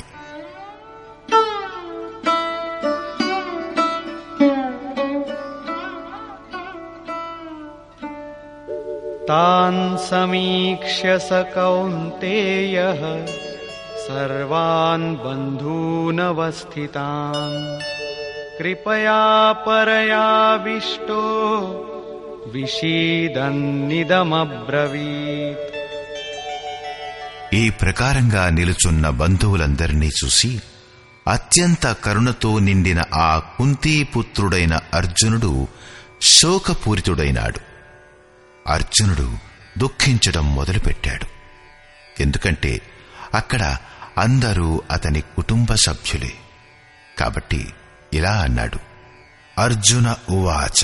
C: तान् समीक्ष्य स कौन्तेयः सर्वान् बन्धूनवस्थितान् कृपया परयाविष्टो विषीदन्निदमब्रवीत्
A: ఈ ప్రకారంగా నిలుచున్న బంధువులందరినీ చూసి అత్యంత కరుణతో నిండిన ఆ కుంతీపుత్రుడైన అర్జునుడు శోకపూరితుడైనాడు అర్జునుడు దుఃఖించడం మొదలుపెట్టాడు ఎందుకంటే అక్కడ అందరూ అతని కుటుంబ సభ్యులే కాబట్టి ఇలా అన్నాడు అర్జున ఉవాచ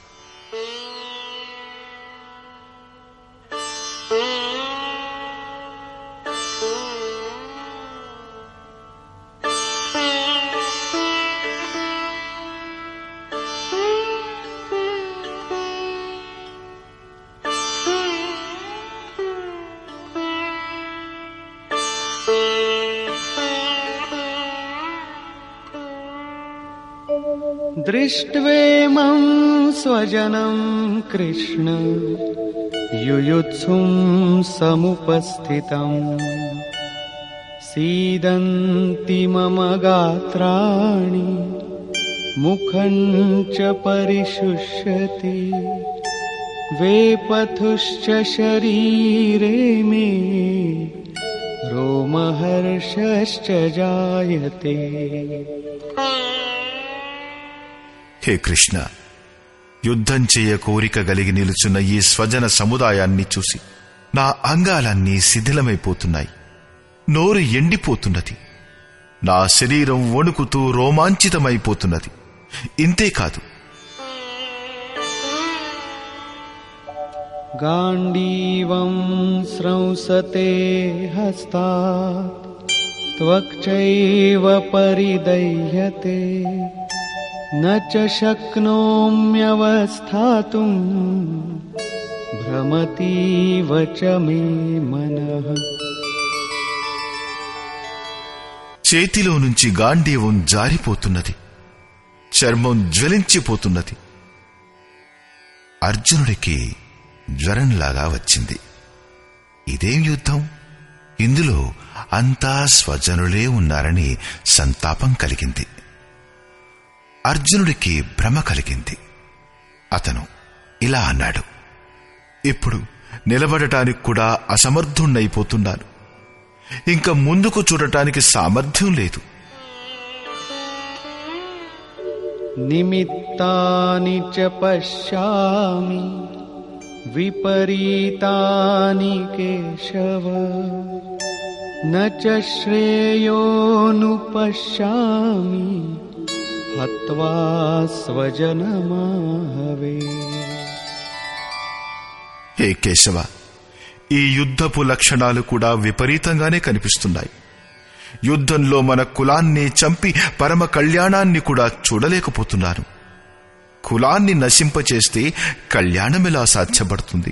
C: दृष्ट्वेमं स्वजनं कृष्ण युयुत्सुं समुपस्थितम् सीदन्ति मम गात्राणि मुखं च परिशुष्यति वेपथुश्च शरीरे मे रोमहर्षश्च जायते
A: హే కృష్ణ యుద్ధం చేయ కోరిక కలిగి నిలుచున్న ఈ స్వజన సముదాయాన్ని చూసి నా అంగాలన్నీ శిథిలమైపోతున్నాయి నోరు ఎండిపోతున్నది నా శరీరం వణుకుతూ రోమాంచితమైపోతున్నది ఇంతేకాదు
C: गाण्डीवं स्रंसते हस्तात् त्वक्चैव परिदह्यते न च शक्नोम्यवस्थातुम् भ्रमतीव च मे मनः
A: చేతిలో నుంచి గాంధీవం జారిపోతున్నది చర్మం జ్వలించిపోతున్నది అర్జునుడికి జ్వరంలాగా వచ్చింది ఇదేం యుద్ధం ఇందులో అంతా స్వజనులే ఉన్నారని సంతాపం కలిగింది అర్జునుడికి భ్రమ కలిగింది అతను ఇలా అన్నాడు ఇప్పుడు నిలబడటానికి కూడా అసమర్థుణ్ణైపోతున్నాను ఇంకా ముందుకు చూడటానికి సామర్థ్యం లేదు
C: निमित्तानि च पश्यामि विपरीतानि केशव न च श्रेयोऽनुपश्यामि हत्वा स्वजनमाहवे
A: హే కేశవ ఈ యుద్ధపు లక్షణాలు కూడా విపరీతంగానే కనిపిస్తున్నాయి యుద్ధంలో మన కులాన్ని చంపి పరమ కళ్యాణాన్ని కూడా చూడలేకపోతున్నాను కులాన్ని నశింపచేస్తే కళ్యాణమెలా సాధ్యపడుతుంది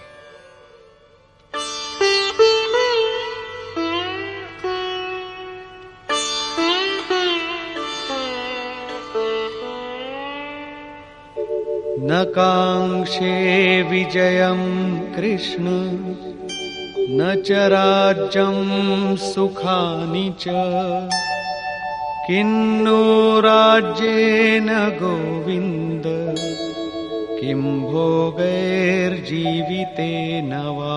C: न काङ्क्षे विजयम् कृष्ण न च राज्यम् सुखानि च किन्नो राज्येन गोविन्द किं भोगैर्जीवितेन वा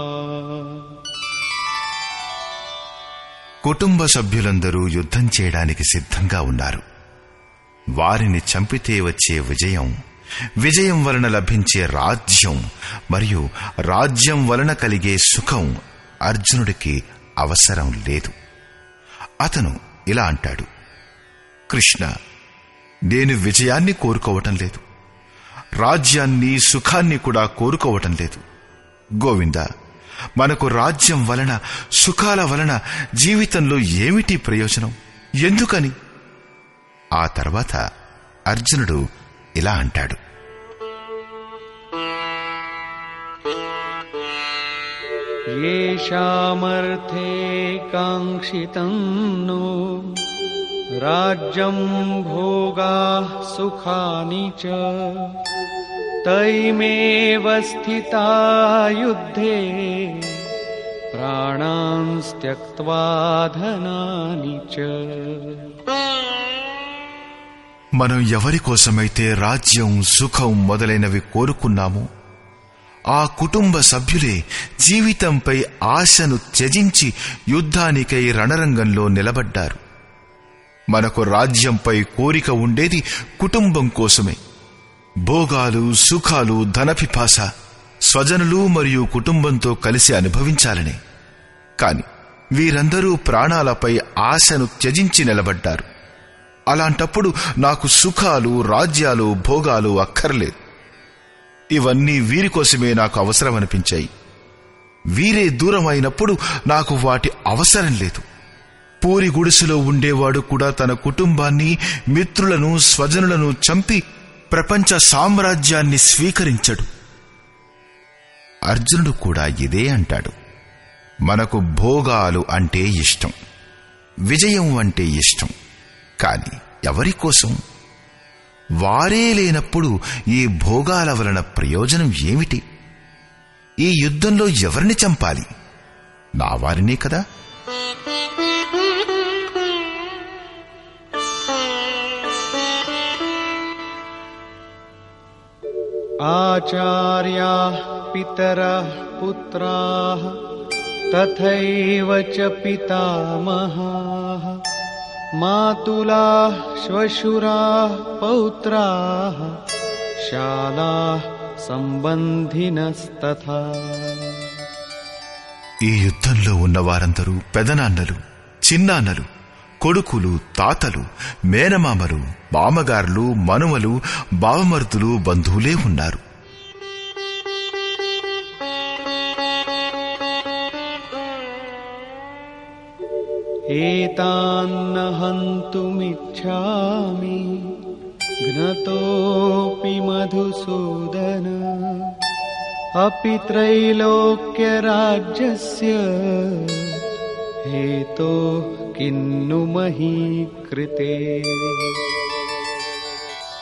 A: కుటుంబ సభ్యులందరూ యుద్ధం చేయడానికి సిద్ధంగా ఉన్నారు వారిని చంపితే వచ్చే విజయం విజయం వలన లభించే రాజ్యం మరియు రాజ్యం వలన కలిగే సుఖం అర్జునుడికి అవసరం లేదు అతను ఇలా అంటాడు కృష్ణ నేను విజయాన్ని కోరుకోవటం లేదు రాజ్యాన్ని సుఖాన్ని కూడా కోరుకోవటం లేదు గోవింద మనకు రాజ్యం వలన సుఖాల వలన జీవితంలో ఏమిటి ప్రయోజనం ఎందుకని ఆ తర్వాత అర్జునుడు ఇలా అంటాడు
C: येषामर्थे काङ्क्षितं नो राज्यं भोगाः सुखानि च तैमेव स्थिता युद्धे प्राणांस् त्यक्त्वा धनानि च
A: మనం ఎవరి కోసమైతే రాజ్యం సుఖం మొదలైనవి కోరుకున్నామో ఆ కుటుంబ సభ్యులే జీవితంపై ఆశను త్యజించి యుద్ధానికై రణరంగంలో నిలబడ్డారు మనకు రాజ్యంపై కోరిక ఉండేది కుటుంబం కోసమే భోగాలు సుఖాలు ధనపిపాస స్వజనులు మరియు కుటుంబంతో కలిసి అనుభవించాలనే కాని వీరందరూ ప్రాణాలపై ఆశను త్యజించి నిలబడ్డారు అలాంటప్పుడు నాకు సుఖాలు రాజ్యాలు భోగాలు అక్కర్లేదు ఇవన్నీ వీరి కోసమే నాకు అవసరం అనిపించాయి వీరే దూరం అయినప్పుడు నాకు వాటి అవసరం లేదు పూరి గుడిసెలో ఉండేవాడు కూడా తన కుటుంబాన్ని మిత్రులను స్వజనులను చంపి ప్రపంచ సామ్రాజ్యాన్ని స్వీకరించడు అర్జునుడు కూడా ఇదే అంటాడు మనకు భోగాలు అంటే ఇష్టం విజయం అంటే ఇష్టం కాని ఎవరి కోసం వారే లేనప్పుడు ఈ భోగాల వలన ప్రయోజనం ఏమిటి ఈ యుద్ధంలో ఎవరిని చంపాలి నా వారినే కదా
C: आचार्याः पितरः पुत्राः तथैव च पितामहाः मातुलाः श्वशुराः पौत्राः शालाः सम्बन्धिनस्तथा
A: ఈ యుద్ధంలో ఉన్న వారందరూ పెదనాన్నలు చిన్నాన్నలు కొడుకులు తాతలు మేనమామలు మామగారులు మనుమలు బావమర్దులు బంధువులే ఉన్నారు
C: एतान्न हन्तुमिच्छामि घ्नतोऽपि मधुसूदन अपि त्रैलोक्यराज्यस्य हेतोः किन्नु मही कृते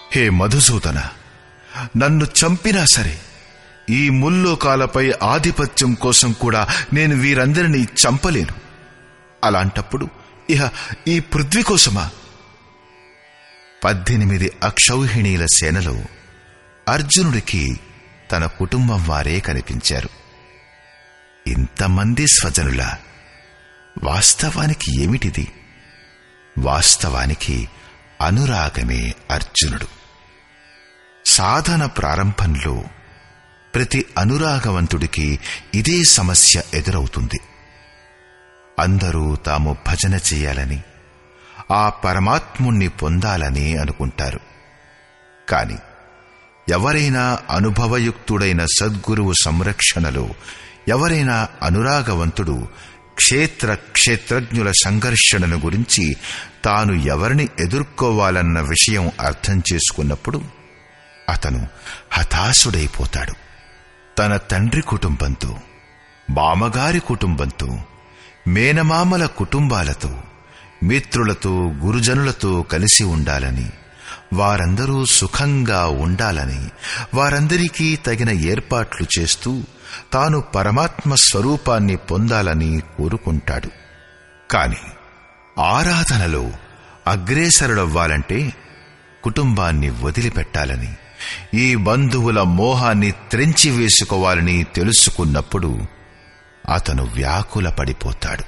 A: హే మధుసూదన నన్ను చంపినా సరే ఈ ముల్లోకాలపై ఆధిపత్యం కోసం కూడా నేను వీరందరినీ చంపలేను అలాంటప్పుడు ఇహ ఈ పృథ్వీ కోసమా పద్దెనిమిది అక్షౌహిణీల సేనలో అర్జునుడికి తన కుటుంబం వారే కనిపించారు ఇంతమంది స్వజనుల వాస్తవానికి ఏమిటిది వాస్తవానికి అనురాగమే అర్జునుడు సాధన ప్రారంభంలో ప్రతి అనురాగవంతుడికి ఇదే సమస్య ఎదురవుతుంది అందరూ తాము భజన చేయాలని ఆ పరమాత్ముణ్ణి పొందాలని అనుకుంటారు కాని ఎవరైనా అనుభవయుక్తుడైన సద్గురువు సంరక్షణలో ఎవరైనా అనురాగవంతుడు క్షేత్ర క్షేత్రజ్ఞుల సంఘర్షణను గురించి తాను ఎవరిని ఎదుర్కోవాలన్న విషయం అర్థం చేసుకున్నప్పుడు అతను హతాశుడైపోతాడు తన తండ్రి కుటుంబంతో మామగారి కుటుంబంతో మేనమామల కుటుంబాలతో మిత్రులతో గురుజనులతో కలిసి ఉండాలని వారందరూ సుఖంగా ఉండాలని వారందరికీ తగిన ఏర్పాట్లు చేస్తూ తాను పరమాత్మ స్వరూపాన్ని పొందాలని కోరుకుంటాడు కాని ఆరాధనలో అగ్రేసరుడవ్వాలంటే కుటుంబాన్ని వదిలిపెట్టాలని ఈ బంధువుల మోహాన్ని త్రెంచి వేసుకోవాలని తెలుసుకున్నప్పుడు అతను వ్యాకుల పడిపోతాడు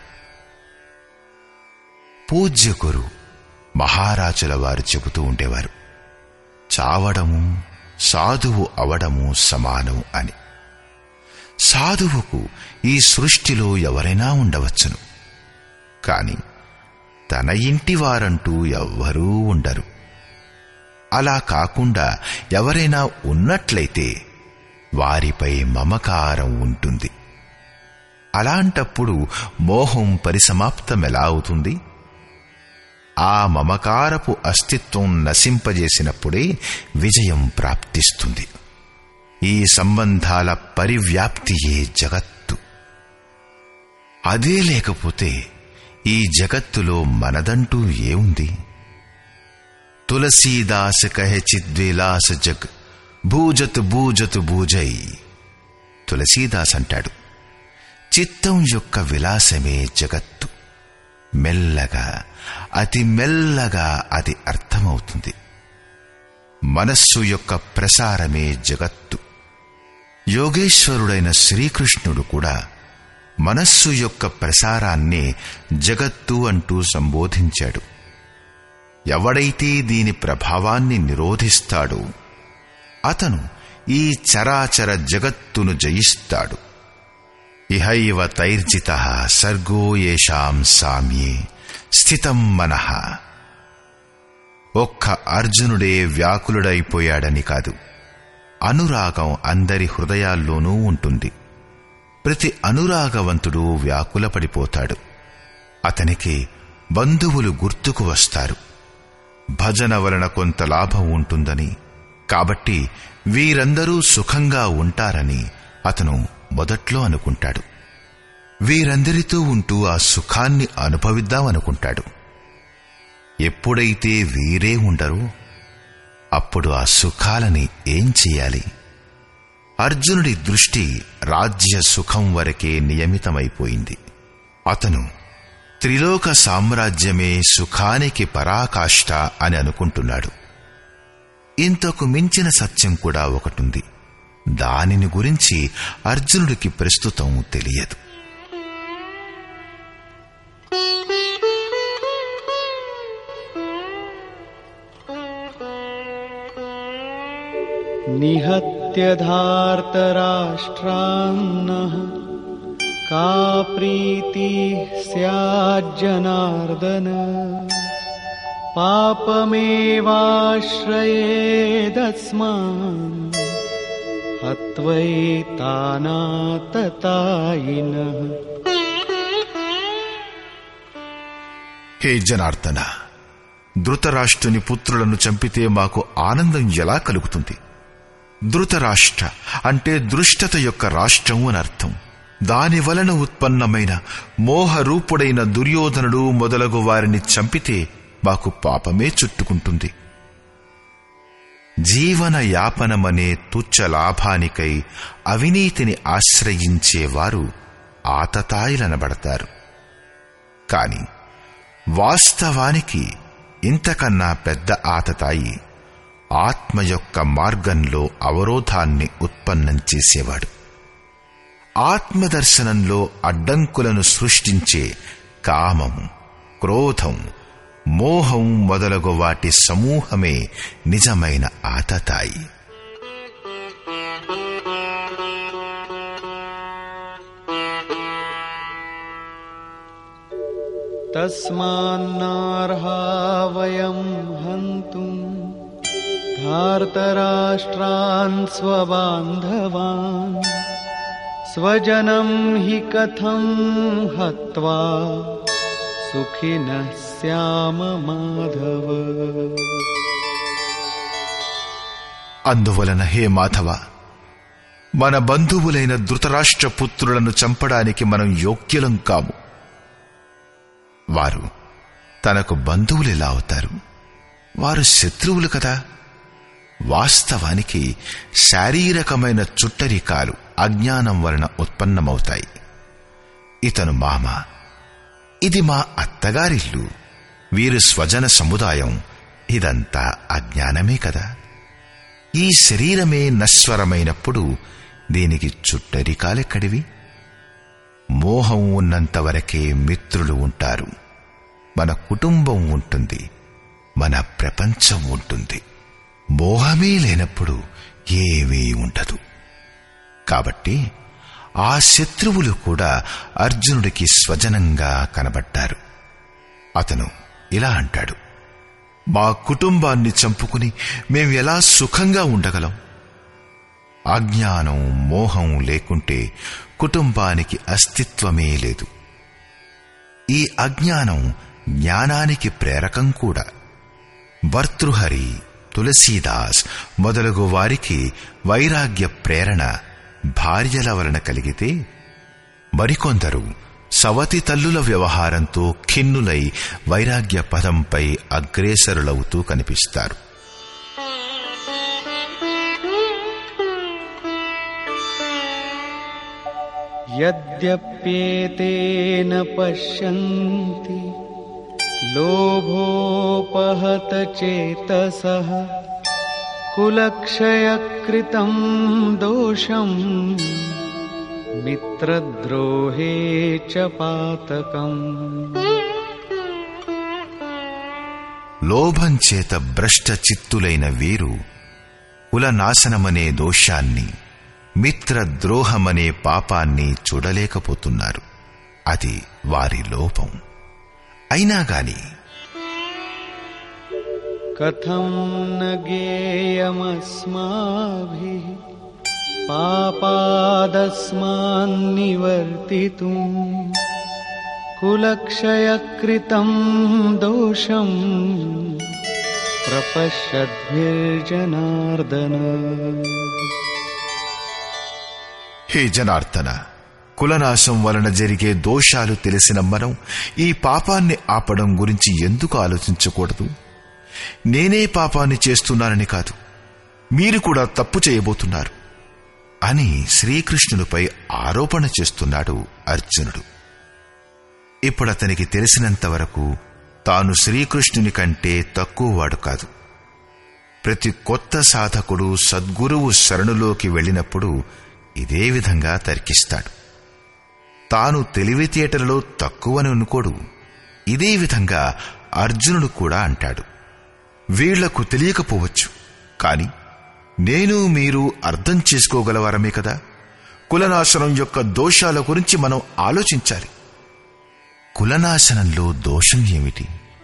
A: పూజ్య గురు మహారాజుల వారు చెబుతూ ఉండేవారు చావడము సాధువు అవడము సమానం అని సాధువుకు ఈ సృష్టిలో ఎవరైనా ఉండవచ్చును కాని తన ఇంటి వారంటూ ఎవ్వరూ ఉండరు అలా కాకుండా ఎవరైనా ఉన్నట్లయితే వారిపై మమకారం ఉంటుంది అలాంటప్పుడు మోహం పరిసమాప్తమెలా అవుతుంది ఆ మమకారపు అస్తిత్వం నశింపజేసినప్పుడే విజయం ప్రాప్తిస్తుంది ఈ సంబంధాల పరివ్యాప్తియే జగత్తు అదే లేకపోతే ఈ జగత్తులో మనదంటూ ఏముంది తులసీదాస్ కహె చిద్విలాస జగ్ భూజత్ భూజత్ భూజై తులసీదాస్ అంటాడు చిత్తం యొక్క విలాసమే జగత్తు మెల్లగా అతి మెల్లగా అది అర్థమవుతుంది మనస్సు యొక్క ప్రసారమే జగత్తు యోగేశ్వరుడైన శ్రీకృష్ణుడు కూడా మనస్సు యొక్క ప్రసారాన్నే జగత్తు అంటూ సంబోధించాడు ఎవడైతే దీని ప్రభావాన్ని నిరోధిస్తాడో అతను ఈ చరాచర జగత్తును జయిస్తాడు ఇహైవ తైర్జిత సర్గో ఏషాం సామ్యే స్థితం మనః ఒక్క అర్జునుడే వ్యాకులుడైపోయాడని కాదు అనురాగం అందరి హృదయాల్లోనూ ఉంటుంది ప్రతి అనురాగవంతుడు వ్యాకులపడిపోతాడు అతనికి బంధువులు గుర్తుకు వస్తారు భజన వలన కొంత లాభం ఉంటుందని కాబట్టి వీరందరూ సుఖంగా ఉంటారని అతను మొదట్లో అనుకుంటాడు వీరందరితో ఉంటూ ఆ సుఖాన్ని అనుభవిద్దామనుకుంటాడు ఎప్పుడైతే వీరే ఉండరో అప్పుడు ఆ సుఖాలని ఏం చెయ్యాలి అర్జునుడి దృష్టి రాజ్య సుఖం వరకే నియమితమైపోయింది అతను త్రిలోక సామ్రాజ్యమే సుఖానికి పరాకాష్ట అని అనుకుంటున్నాడు ఇంతకు మించిన సత్యం కూడా ఒకటుంది దానిని గురించి అర్జునుడికి ప్రస్తుతం తెలియదు
C: निहत्य धार्तराष्ट्रान्नः का प्रीतिः स्याज्जनार्दन पापमेवाश्रयेदस्मान् हत्वैतानाततायिनः
A: హే జనార్దన ధృతరాష్ట్రుని పుత్రులను చంపితే మాకు ఆనందం ఎలా కలుగుతుంది ధృతరాష్ట్ర అంటే దృష్టత యొక్క రాష్ట్రం అని అర్థం దాని వలన ఉత్పన్నమైన మోహరూపుడైన దుర్యోధనుడు మొదలగు వారిని చంపితే మాకు పాపమే చుట్టుకుంటుంది జీవన యాపనమనే తుచ్చ లాభానికై అవినీతిని ఆశ్రయించేవారు ఆతతాయిలనబడతారు కాని వాస్తవానికి ఇంతకన్నా పెద్ద ఆతతాయి ఆత్మ యొక్క మార్గంలో అవరోధాన్ని ఉత్పన్నం చేసేవాడు ఆత్మదర్శనంలో అడ్డంకులను సృష్టించే కామం క్రోధం మోహం మొదలగు వాటి సమూహమే నిజమైన ఆతతాయి
C: तस्मान्नार्हा वयं हन्तुम् धार्तराष्ट्रान् स्वबान्धवान् स्वजनं हि कथं हत्वा सुखिनः स्याम माधव
A: అందువలన హే మాధవ మన బంధువులైన ధృతరాష్ట్ర పుత్రులను చంపడానికి మనం యోగ్యులం కాము వారు తనకు బంధువులెలా అవుతారు వారు శత్రువులు కదా వాస్తవానికి శారీరకమైన చుట్టరికాలు అజ్ఞానం వలన ఉత్పన్నమవుతాయి ఇతను మామ ఇది మా అత్తగారిల్లు వీరు స్వజన సముదాయం ఇదంతా అజ్ఞానమే కదా ఈ శరీరమే నశ్వరమైనప్పుడు దీనికి చుట్టరికాలెక్కడివి మోహం ఉన్నంత వరకే మిత్రులు ఉంటారు మన కుటుంబం ఉంటుంది మన ప్రపంచం ఉంటుంది మోహమే లేనప్పుడు ఏమీ ఉండదు కాబట్టి ఆ శత్రువులు కూడా అర్జునుడికి స్వజనంగా కనబడ్డారు అతను ఇలా అంటాడు మా కుటుంబాన్ని చంపుకుని మేము ఎలా సుఖంగా ఉండగలం అజ్ఞానం మోహం లేకుంటే కుటుంబానికి అస్తిత్వమే లేదు ఈ అజ్ఞానం జ్ఞానానికి ప్రేరకం కూడా భర్తృహరి తులసీదాస్ మొదలగు వారికి వైరాగ్య ప్రేరణ భార్యల వలన కలిగితే మరికొందరు సవతి తల్లుల వ్యవహారంతో ఖిన్నులై వైరాగ్య పదంపై అగ్రేసరులవుతూ కనిపిస్తారు
C: यद्यप्येतेन पश्यन्ति लोभोपहत चेतसः कुलक्षयकृतं दोषम् मित्रद्रोहे च पातकम्
A: లోభం చేత భ్రష్ట చిత్తులైన వీరు కులనాశనమనే దోషాన్ని మిత్రద్రోహమనే పాపాన్ని చూడలేకపోతున్నారు అది వారి లోపం అయినా గాని
C: कथं न ज्ञेयमस्माभिः पापादस्मान्निवर्तितुम् कुलक्षयकृतं दोषम् प्रपश्यद्भिर्जनार्दन
A: హే జనార్దన కులనాశం వలన జరిగే దోషాలు తెలిసిన మనం ఈ పాపాన్ని ఆపడం గురించి ఎందుకు ఆలోచించకూడదు నేనే పాపాన్ని చేస్తున్నానని కాదు మీరు కూడా తప్పు చేయబోతున్నారు అని శ్రీకృష్ణునిపై ఆరోపణ చేస్తున్నాడు అర్జునుడు ఇప్పుడు అతనికి తెలిసినంత వరకు తాను శ్రీకృష్ణుని కంటే తక్కువవాడు కాదు ప్రతి కొత్త సాధకుడు సద్గురువు శరణులోకి వెళ్ళినప్పుడు ఇదే విధంగా తర్కిస్తాడు తాను తెలివితేటలలో తక్కువని అనుకోడు ఇదే విధంగా అర్జునుడు కూడా అంటాడు వీళ్లకు తెలియకపోవచ్చు కాని నేను మీరు అర్థం చేసుకోగలవారమే కదా కులనాశనం యొక్క దోషాల గురించి మనం ఆలోచించాలి కులనాశనంలో దోషం ఏమిటి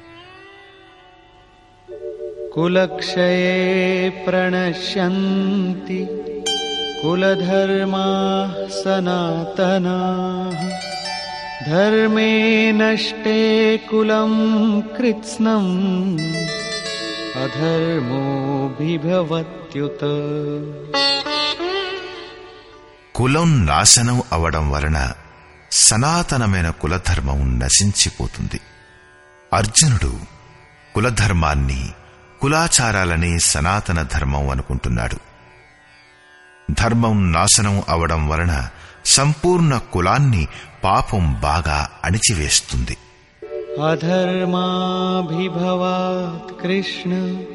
C: कुलक्षये प्रणश्यन्ति कुलधर्माः सनातनाः धर्मे नष्टे कुलं कृत्स्नम् अधर्मोऽभिभवत्युत
A: కులం నాశనం అవడం వలన సనాతనమైన కులధర్మం నశించిపోతుంది అర్జునుడు కులధర్మాన్ని కులాచారాలనే సనాతన ధర్మం అనుకుంటున్నాడు ధర్మం నాశనం అవడం వలన సంపూర్ణ కులాన్ని పాపం బాగా అణిచివేస్తుంది
C: अधर्माभिभवात् कृष्ण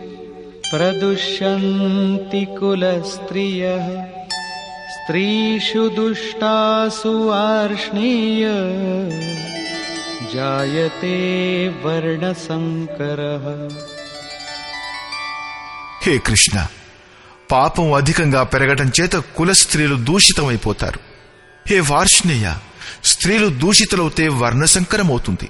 C: प्रदुष्यन्ति कुलस्त्रियः स्त्रीषु दुष्टासु वार्ष्णेय जायते वर्णसङ्करः
A: హే కృష్ణ పాపం అధికంగా పెరగటం చేత కుల స్త్రీలు దూషితమైపోతారు హే వార్ష్ణేయ స్త్రీలు దూషితులవుతే వర్ణసంకరమవుతుంది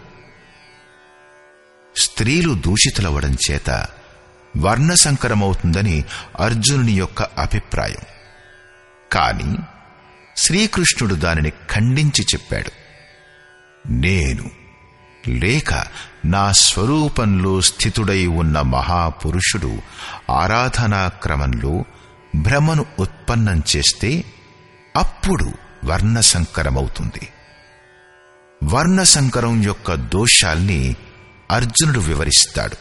A: స్త్రీలు దూషితులవడం చేత వర్ణసంకరమవుతుందని అర్జునుని యొక్క అభిప్రాయం కాని శ్రీకృష్ణుడు దానిని ఖండించి చెప్పాడు నేను లేక నా స్వరూపంలో స్థితుడై ఉన్న మహాపురుషుడు ఆరాధనా క్రమంలో భ్రమను ఉత్పన్నం చేస్తే అప్పుడు వర్ణసంకరమవుతుంది వర్ణసంకరం యొక్క దోషాల్ని అర్జునుడు వివరిస్తాడు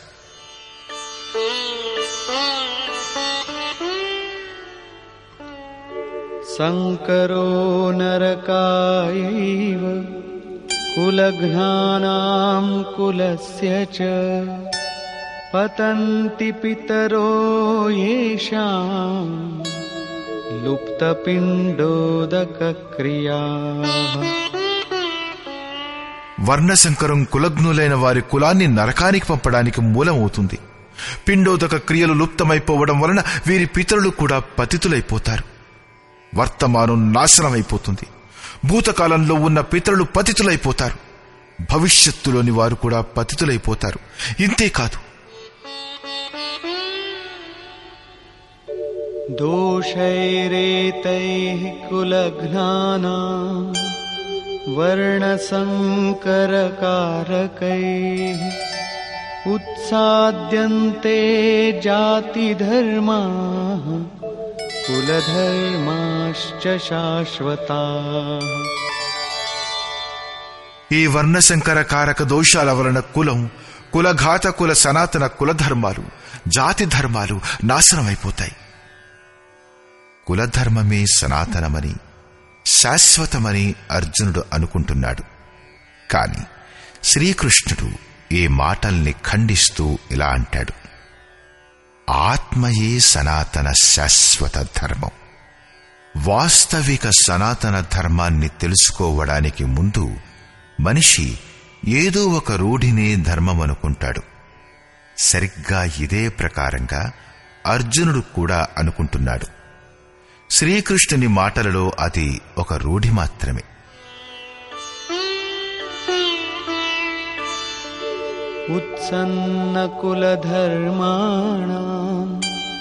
C: सङ्करो नरकायैव कुलघ्नानां कुलस्य च पतन्ति पितरो येषाम् लुप्तपिण्डोदकक्रियाः
A: వర్ణసంకరం కులగ్నులైన వారి కులాన్ని నరకానికి పంపడానికి మూలమవుతుంది పిండోదక క్రియలు లుప్తమైపోవడం వలన వీరి పితరులు కూడా పతితులైపోతారు వర్తమానం నాశనమైపోతుంది భూతకాలంలో ఉన్న పితరులు పతితులైపోతారు భవిష్యత్తులోని వారు కూడా పతితులైపోతారు ఇంతేకాదు
C: दोषैरेतैः कुलघ्नानाम् वर्णसङ्करकारकैः उत्साद्यन्ते जातिधर्माः कुलधर्माश्च शाश्वताः
A: ఈ వర్ణశంకర కారక దోషాల వలన కులం కులఘాత కుల సనాతన కులధర్మాలు జాతి ధర్మాలు నాశనమైపోతాయి కులధర్మమే సనాతనమని శాశ్వతమని అర్జునుడు అనుకుంటున్నాడు కాని శ్రీకృష్ణుడు ఈ మాటల్ని ఖండిస్తూ ఇలా అంటాడు ఆత్మయే సనాతన శాశ్వత ధర్మం వాస్తవిక సనాతన ధర్మాన్ని తెలుసుకోవడానికి ముందు మనిషి ఏదో ఒక రూఢినే ధర్మం అనుకుంటాడు సరిగ్గా ఇదే ప్రకారంగా అర్జునుడు కూడా అనుకుంటున్నాడు శ్రీకృష్ణుని మాటలలో అది ఒక రూఢి మాత్రమే
C: उत्सन्नकुलधर्माणाम्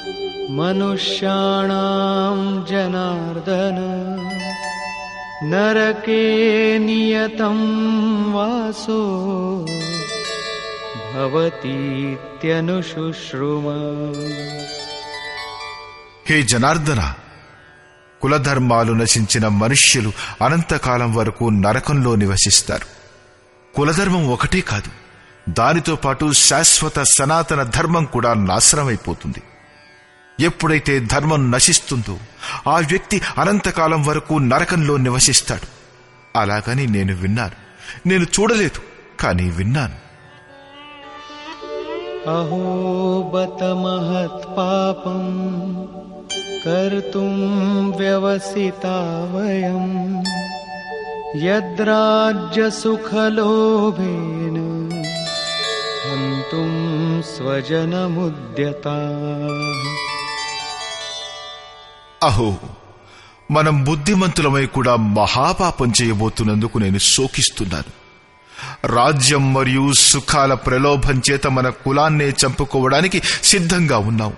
C: मनुष्याणाम् जनार्दन नरके नियतम् वासो भवतीत्यनुशुश्रुम
A: హే జనార్దన కులధర్మాలు నశించిన మనుష్యులు అనంతకాలం వరకు నరకంలో నివసిస్తారు కులధర్మం ఒకటే కాదు దానితో పాటు శాశ్వత సనాతన ధర్మం కూడా నాశనమైపోతుంది ఎప్పుడైతే ధర్మం నశిస్తుందో ఆ వ్యక్తి అనంతకాలం వరకు నరకంలో నివసిస్తాడు అలాగని నేను విన్నాను నేను చూడలేదు కానీ విన్నాను
C: अहो बत महत्पापम् कर्तुम् व्यवसिता वयम् यद्राज्यसुखलोभेन हन्तुम् स्वजनमुद्यताः
A: అహో మనం బుద్ధిమంతులమై కూడా మహాపాపం చేయబోతున్నందుకు నేను శోకిస్తున్నాను రాజ్యం మరియు సుఖాల ప్రలోభం చేత మన కులాన్నే చంపుకోవడానికి సిద్ధంగా ఉన్నాం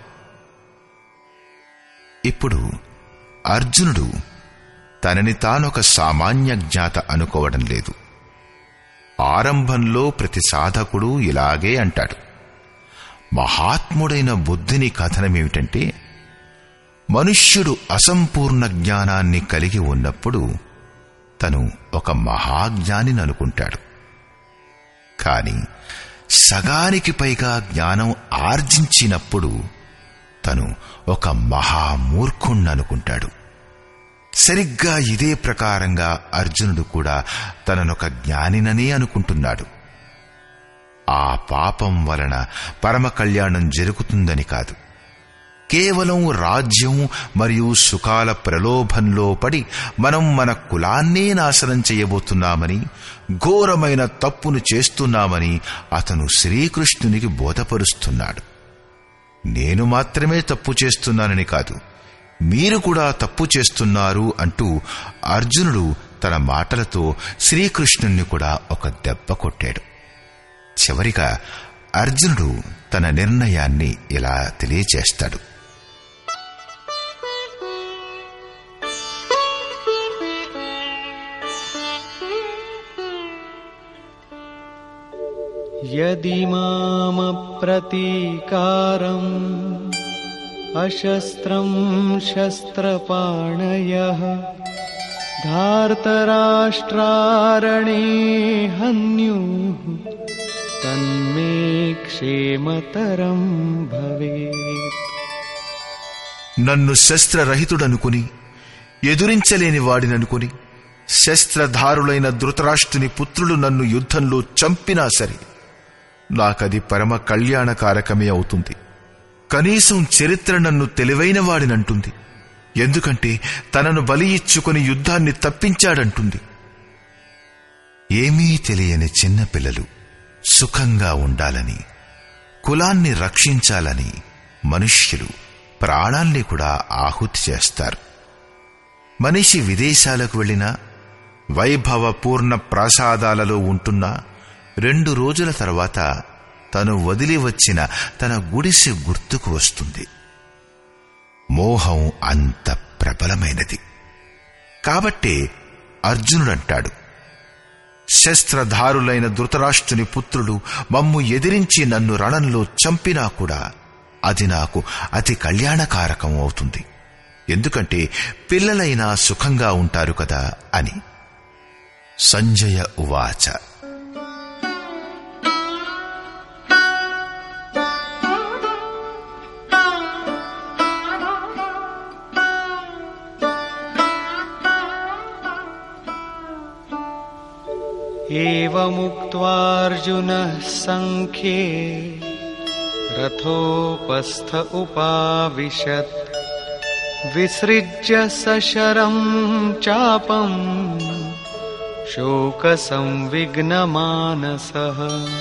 A: ఇప్పుడు అర్జునుడు తనని తానొక సామాన్య జ్ఞాత అనుకోవడం లేదు ఆరంభంలో ప్రతి సాధకుడు ఇలాగే అంటాడు మహాత్ముడైన బుద్ధిని కథనమేమిటంటే మనుష్యుడు అసంపూర్ణ జ్ఞానాన్ని కలిగి ఉన్నప్పుడు తను ఒక మహాజ్ఞానిని అనుకుంటాడు కాని సగానికి పైగా జ్ఞానం ఆర్జించినప్పుడు తను ఒక మహామూర్ఖుణ్ణనుకుంటాడు సరిగ్గా ఇదే ప్రకారంగా అర్జునుడు కూడా తననొక జ్ఞానిననే అనుకుంటున్నాడు ఆ పాపం వలన పరమ కళ్యాణం జరుగుతుందని కాదు కేవలం రాజ్యం మరియు సుఖాల ప్రలోభంలో పడి మనం మన కులాన్నే నాశనం చేయబోతున్నామని ఘోరమైన తప్పును చేస్తున్నామని అతను శ్రీకృష్ణునికి బోధపరుస్తున్నాడు నేను మాత్రమే తప్పు చేస్తున్నానని కాదు మీరు కూడా తప్పు చేస్తున్నారు అంటూ అర్జునుడు తన మాటలతో శ్రీకృష్ణుణ్ణి కూడా ఒక దెబ్బ కొట్టాడు చివరిగా అర్జునుడు తన నిర్ణయాన్ని ఇలా తెలియజేస్తాడు
C: यदि मामप्रतीकारम् अशस्त्रम् शस्त्रपाणयः धार्तराष्ट्रारणे हन्युः तन्मे क्षेमतरम् भवेत्
A: నన్ను శస్త్రరహితుడనుకుని ఎదురించలేని వాడిననుకుని శస్త్రధారులైన ధృతరాష్ట్రుని పుత్రులు నన్ను యుద్ధంలో చంపినా సరే నాకది పరమ కళ్యాణకారకమే అవుతుంది కనీసం చరిత్ర నన్ను తెలివైన వాడినంటుంది ఎందుకంటే తనను బలి ఇచ్చుకొని యుద్ధాన్ని తప్పించాడంటుంది ఏమీ తెలియని చిన్నపిల్లలు సుఖంగా ఉండాలని కులాన్ని రక్షించాలని మనుష్యులు ప్రాణాల్ని కూడా ఆహుతి చేస్తారు మనిషి విదేశాలకు వెళ్ళినా వైభవపూర్ణ ప్రాసాదాలలో ఉంటున్నా రెండు రోజుల తర్వాత తను వదిలి వచ్చిన తన గుడిసె గుర్తుకు వస్తుంది మోహం అంత ప్రబలమైనది కాబట్టే అర్జునుడంటాడు శస్త్రధారులైన ధృతరాష్ట్రుని పుత్రుడు మమ్ము ఎదిరించి నన్ను రణంలో చంపినా కూడా అది నాకు అతి కళ్యాణకారకం అవుతుంది ఎందుకంటే పిల్లలైనా సుఖంగా ఉంటారు కదా అని సంజయ ఉవాచ
C: एवमुक्त्वार्जुनः सङ्ख्ये रथोपस्थ उपाविशत् विसृज्य सशरम् चापम् शोकसंविघ्नमानसः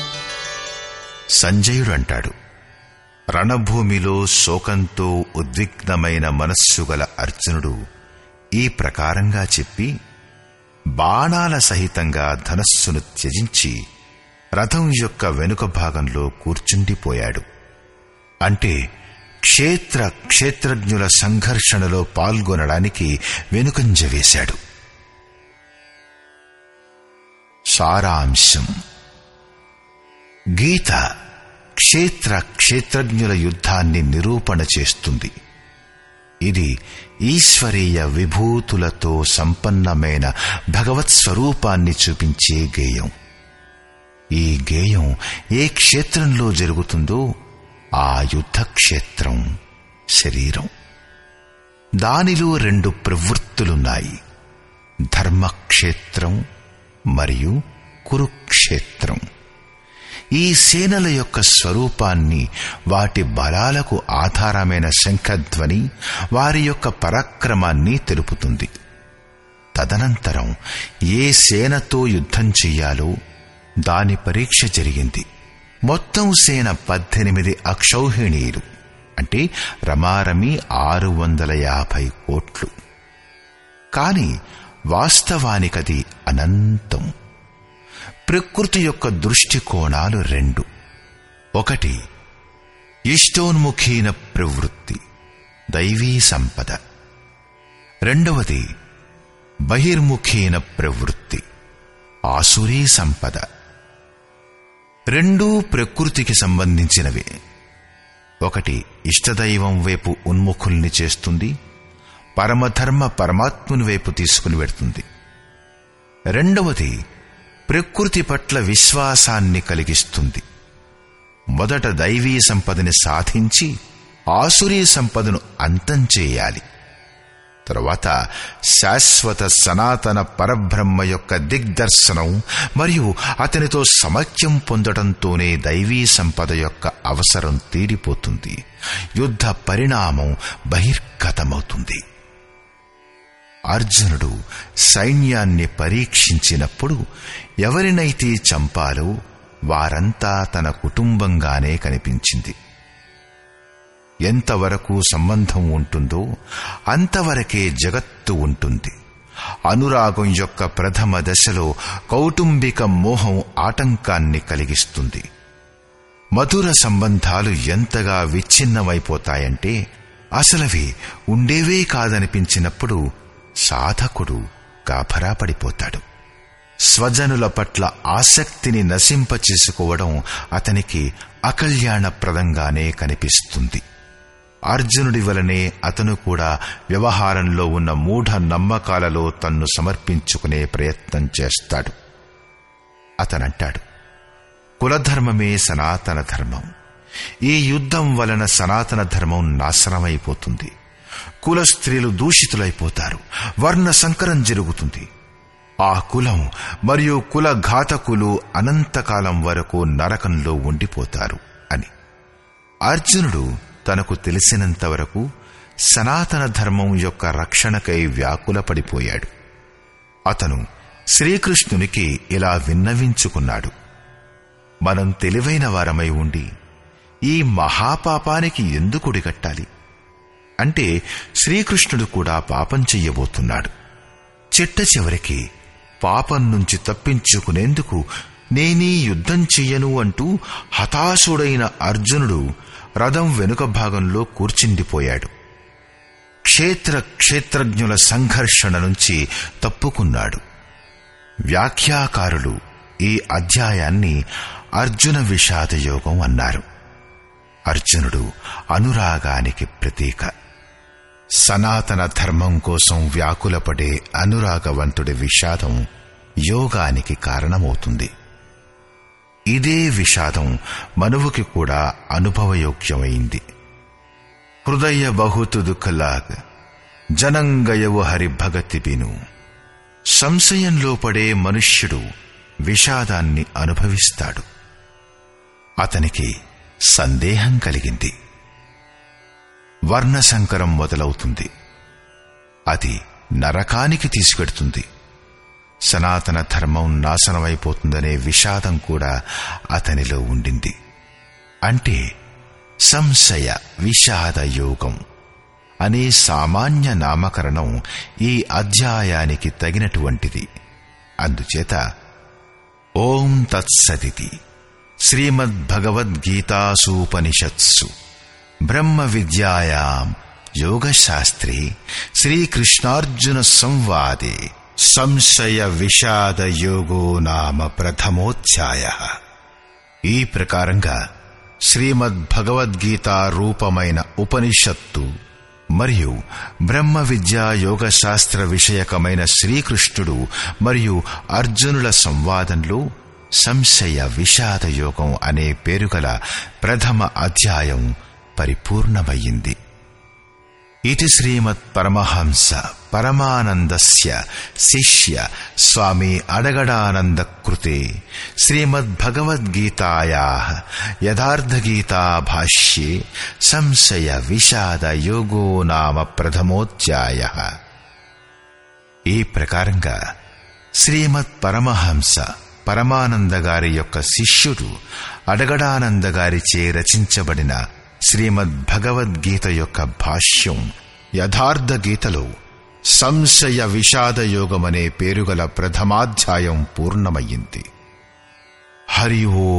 A: సంజయుడు అంటాడు రణభూమిలో శోకంతో ఉద్విగ్నమైన మనస్సు గల అర్జునుడు ఈ ప్రకారంగా చెప్పి బాణాల సహితంగా ధనస్సును త్యజించి రథం యొక్క వెనుక భాగంలో కూర్చుండిపోయాడు అంటే క్షేత్ర క్షేత్రజ్ఞుల సంఘర్షణలో పాల్గొనడానికి వెనుకంజ వేశాడు సారాంశం గీత క్షేత్ర క్షేత్రజ్ఞుల యుద్ధాన్ని నిరూపణ చేస్తుంది ఇది ఈశ్వరీయ విభూతులతో సంపన్నమైన భగవత్ స్వరూపాన్ని చూపించే గేయం ఈ గేయం ఏ క్షేత్రంలో జరుగుతుందో ఆ యుద్ధ క్షేత్రం శరీరం దానిలో రెండు ప్రవృత్తులున్నాయి ధర్మక్షేత్రం మరియు కురుక్షేత్రం ఈ సేనల యొక్క స్వరూపాన్ని వాటి బలాలకు ఆధారమైన శంఖధ్వని వారి యొక్క పరాక్రమాన్ని తెలుపుతుంది తదనంతరం ఏ సేనతో యుద్ధం చెయ్యాలో దాని పరీక్ష జరిగింది మొత్తం సేన పద్దెనిమిది అక్షౌహిణీయులు అంటే రమారమి ఆరు వందల యాభై కోట్లు కాని వాస్తవానికది అనంతం ప్రకృతి యొక్క దృష్టికోణాలు రెండు ఒకటి ఇష్టోన్ముఖీన ప్రవృత్తి దైవీ సంపద రెండవది బహిర్ముఖీన ప్రవృత్తి ఆసురీ సంపద రెండూ ప్రకృతికి సంబంధించినవే ఒకటి ఇష్టదైవం వైపు ఉన్ముఖుల్ని చేస్తుంది పరమధర్మ పరమాత్ముని వైపు తీసుకుని వెడుతుంది రెండవది ప్రకృతి పట్ల విశ్వాసాన్ని కలిగిస్తుంది మొదట దైవీ సంపదని సాధించి ఆసురీ సంపదను అంతం చేయాలి తరువాత శాశ్వత సనాతన పరబ్రహ్మ యొక్క దిగ్దర్శనం మరియు అతనితో సమైక్యం పొందడంతోనే దైవీ సంపద యొక్క అవసరం తీరిపోతుంది యుద్ధ పరిణామం బహిర్గతమవుతుంది అర్జునుడు సైన్యాన్ని పరీక్షించినప్పుడు ఎవరినైతే చంపాలో వారంతా తన కుటుంబంగానే కనిపించింది ఎంతవరకు సంబంధం ఉంటుందో అంతవరకే జగత్తు ఉంటుంది అనురాగం యొక్క ప్రథమ దశలో కౌటుంబిక మోహం ఆటంకాన్ని కలిగిస్తుంది మధుర సంబంధాలు ఎంతగా విచ్ఛిన్నమైపోతాయంటే అసలవి ఉండేవే కాదనిపించినప్పుడు సాధకుడు గాభరా పడిపోతాడు స్వజనుల పట్ల ఆసక్తిని నశింపచేసుకోవడం అతనికి అకల్యాణప్రదంగానే కనిపిస్తుంది అర్జునుడి వలనే అతను కూడా వ్యవహారంలో ఉన్న మూఢ నమ్మకాలలో తన్ను సమర్పించుకునే ప్రయత్నం చేస్తాడు అతనంటాడు కులధర్మమే సనాతన ధర్మం ఈ యుద్ధం వలన సనాతన ధర్మం నాశనమైపోతుంది కుల స్త్రీలు దూషితులైపోతారు వర్ణ సంకరం జరుగుతుంది ఆ కులం మరియు కుల ఘాతకులు అనంతకాలం వరకు నరకంలో ఉండిపోతారు అని అర్జునుడు తనకు తెలిసినంత వరకు సనాతన ధర్మం యొక్క రక్షణకై వ్యాకులపడిపోయాడు అతను శ్రీకృష్ణునికి ఇలా విన్నవించుకున్నాడు మనం తెలివైన వారమై ఉండి ఈ మహాపాపానికి ఎందుకు ఒడిగట్టాలి అంటే శ్రీకృష్ణుడు కూడా పాపం చెయ్యబోతున్నాడు చిట్ట చివరికి పాపం నుంచి తప్పించుకునేందుకు నేనీ యుద్ధం చెయ్యను అంటూ హతాశుడైన అర్జునుడు రథం వెనుక భాగంలో కూర్చుండిపోయాడు క్షేత్ర క్షేత్రజ్ఞుల సంఘర్షణ నుంచి తప్పుకున్నాడు వ్యాఖ్యాకారులు ఈ అధ్యాయాన్ని అర్జున విషాద యోగం అన్నారు అర్జునుడు అనురాగానికి ప్రతీక సనాతన ధర్మం కోసం వ్యాకులపడే అనురాగవంతుడి విషాదం యోగానికి కారణమవుతుంది ఇదే విషాదం మనువుకి కూడా అనుభవయోగ్యమైంది హృదయ బహుతు దుఃఖలాగ్ జనంగయవు హరి భగతి బిను సంశయంలో పడే మనుష్యుడు విషాదాన్ని అనుభవిస్తాడు అతనికి సందేహం కలిగింది వర్ణసంకరం మొదలవుతుంది అది నరకానికి తీసుకెడుతుంది సనాతన ధర్మం నాశనమైపోతుందనే విషాదం కూడా అతనిలో ఉండింది అంటే సంశయ విషాద యోగం అనే సామాన్య నామకరణం ఈ అధ్యాయానికి తగినటువంటిది అందుచేత ఓం తత్సదితి శ్రీమద్భగవద్గీతాసూపనిషత్సు బ్రహ్మ విద్యాయాం యోగశాస్త్రే శ్రీకృష్ణార్జున సంవాదే సంశయ విషాద యోగో నామ ప్రథమోధ్యాయ ఈ ప్రకారంగా శ్రీమద్ భగవద్గీత రూపమైన ఉపనిషత్తు మరియు బ్రహ్మ విద్యా యోగ శాస్త్ర విషయకమైన శ్రీకృష్ణుడు మరియు అర్జునుల సంవాదంలో సంశయ విషాద యోగం అనే పేరుగల ప్రథమ అధ్యాయం పరిపూర్ణమయ్యింది ఇది శ్రీమత్ పరమహంస పరమానందస్య శిష్య స్వామి అడగడానంద కృతే శ్రీమద్భగవద్గీతాయా యథార్థగీతా భాష్యే సంశయ విషాద యోగో నామ ప్రథమోధ్యాయ ఈ ప్రకారంగా శ్రీమత్ పరమహంస పరమానంద గారి యొక్క శిష్యుడు అడగడానంద గారిచే రచించబడిన శ్రీమద్ భగవద్గీత యొక్క భాష్యం యథార్థ గీతలో సంశయ విషాద యోగమనే పేరుగల ప్రథమాధ్యాయం పూర్ణమయ్యింది హరి ఓ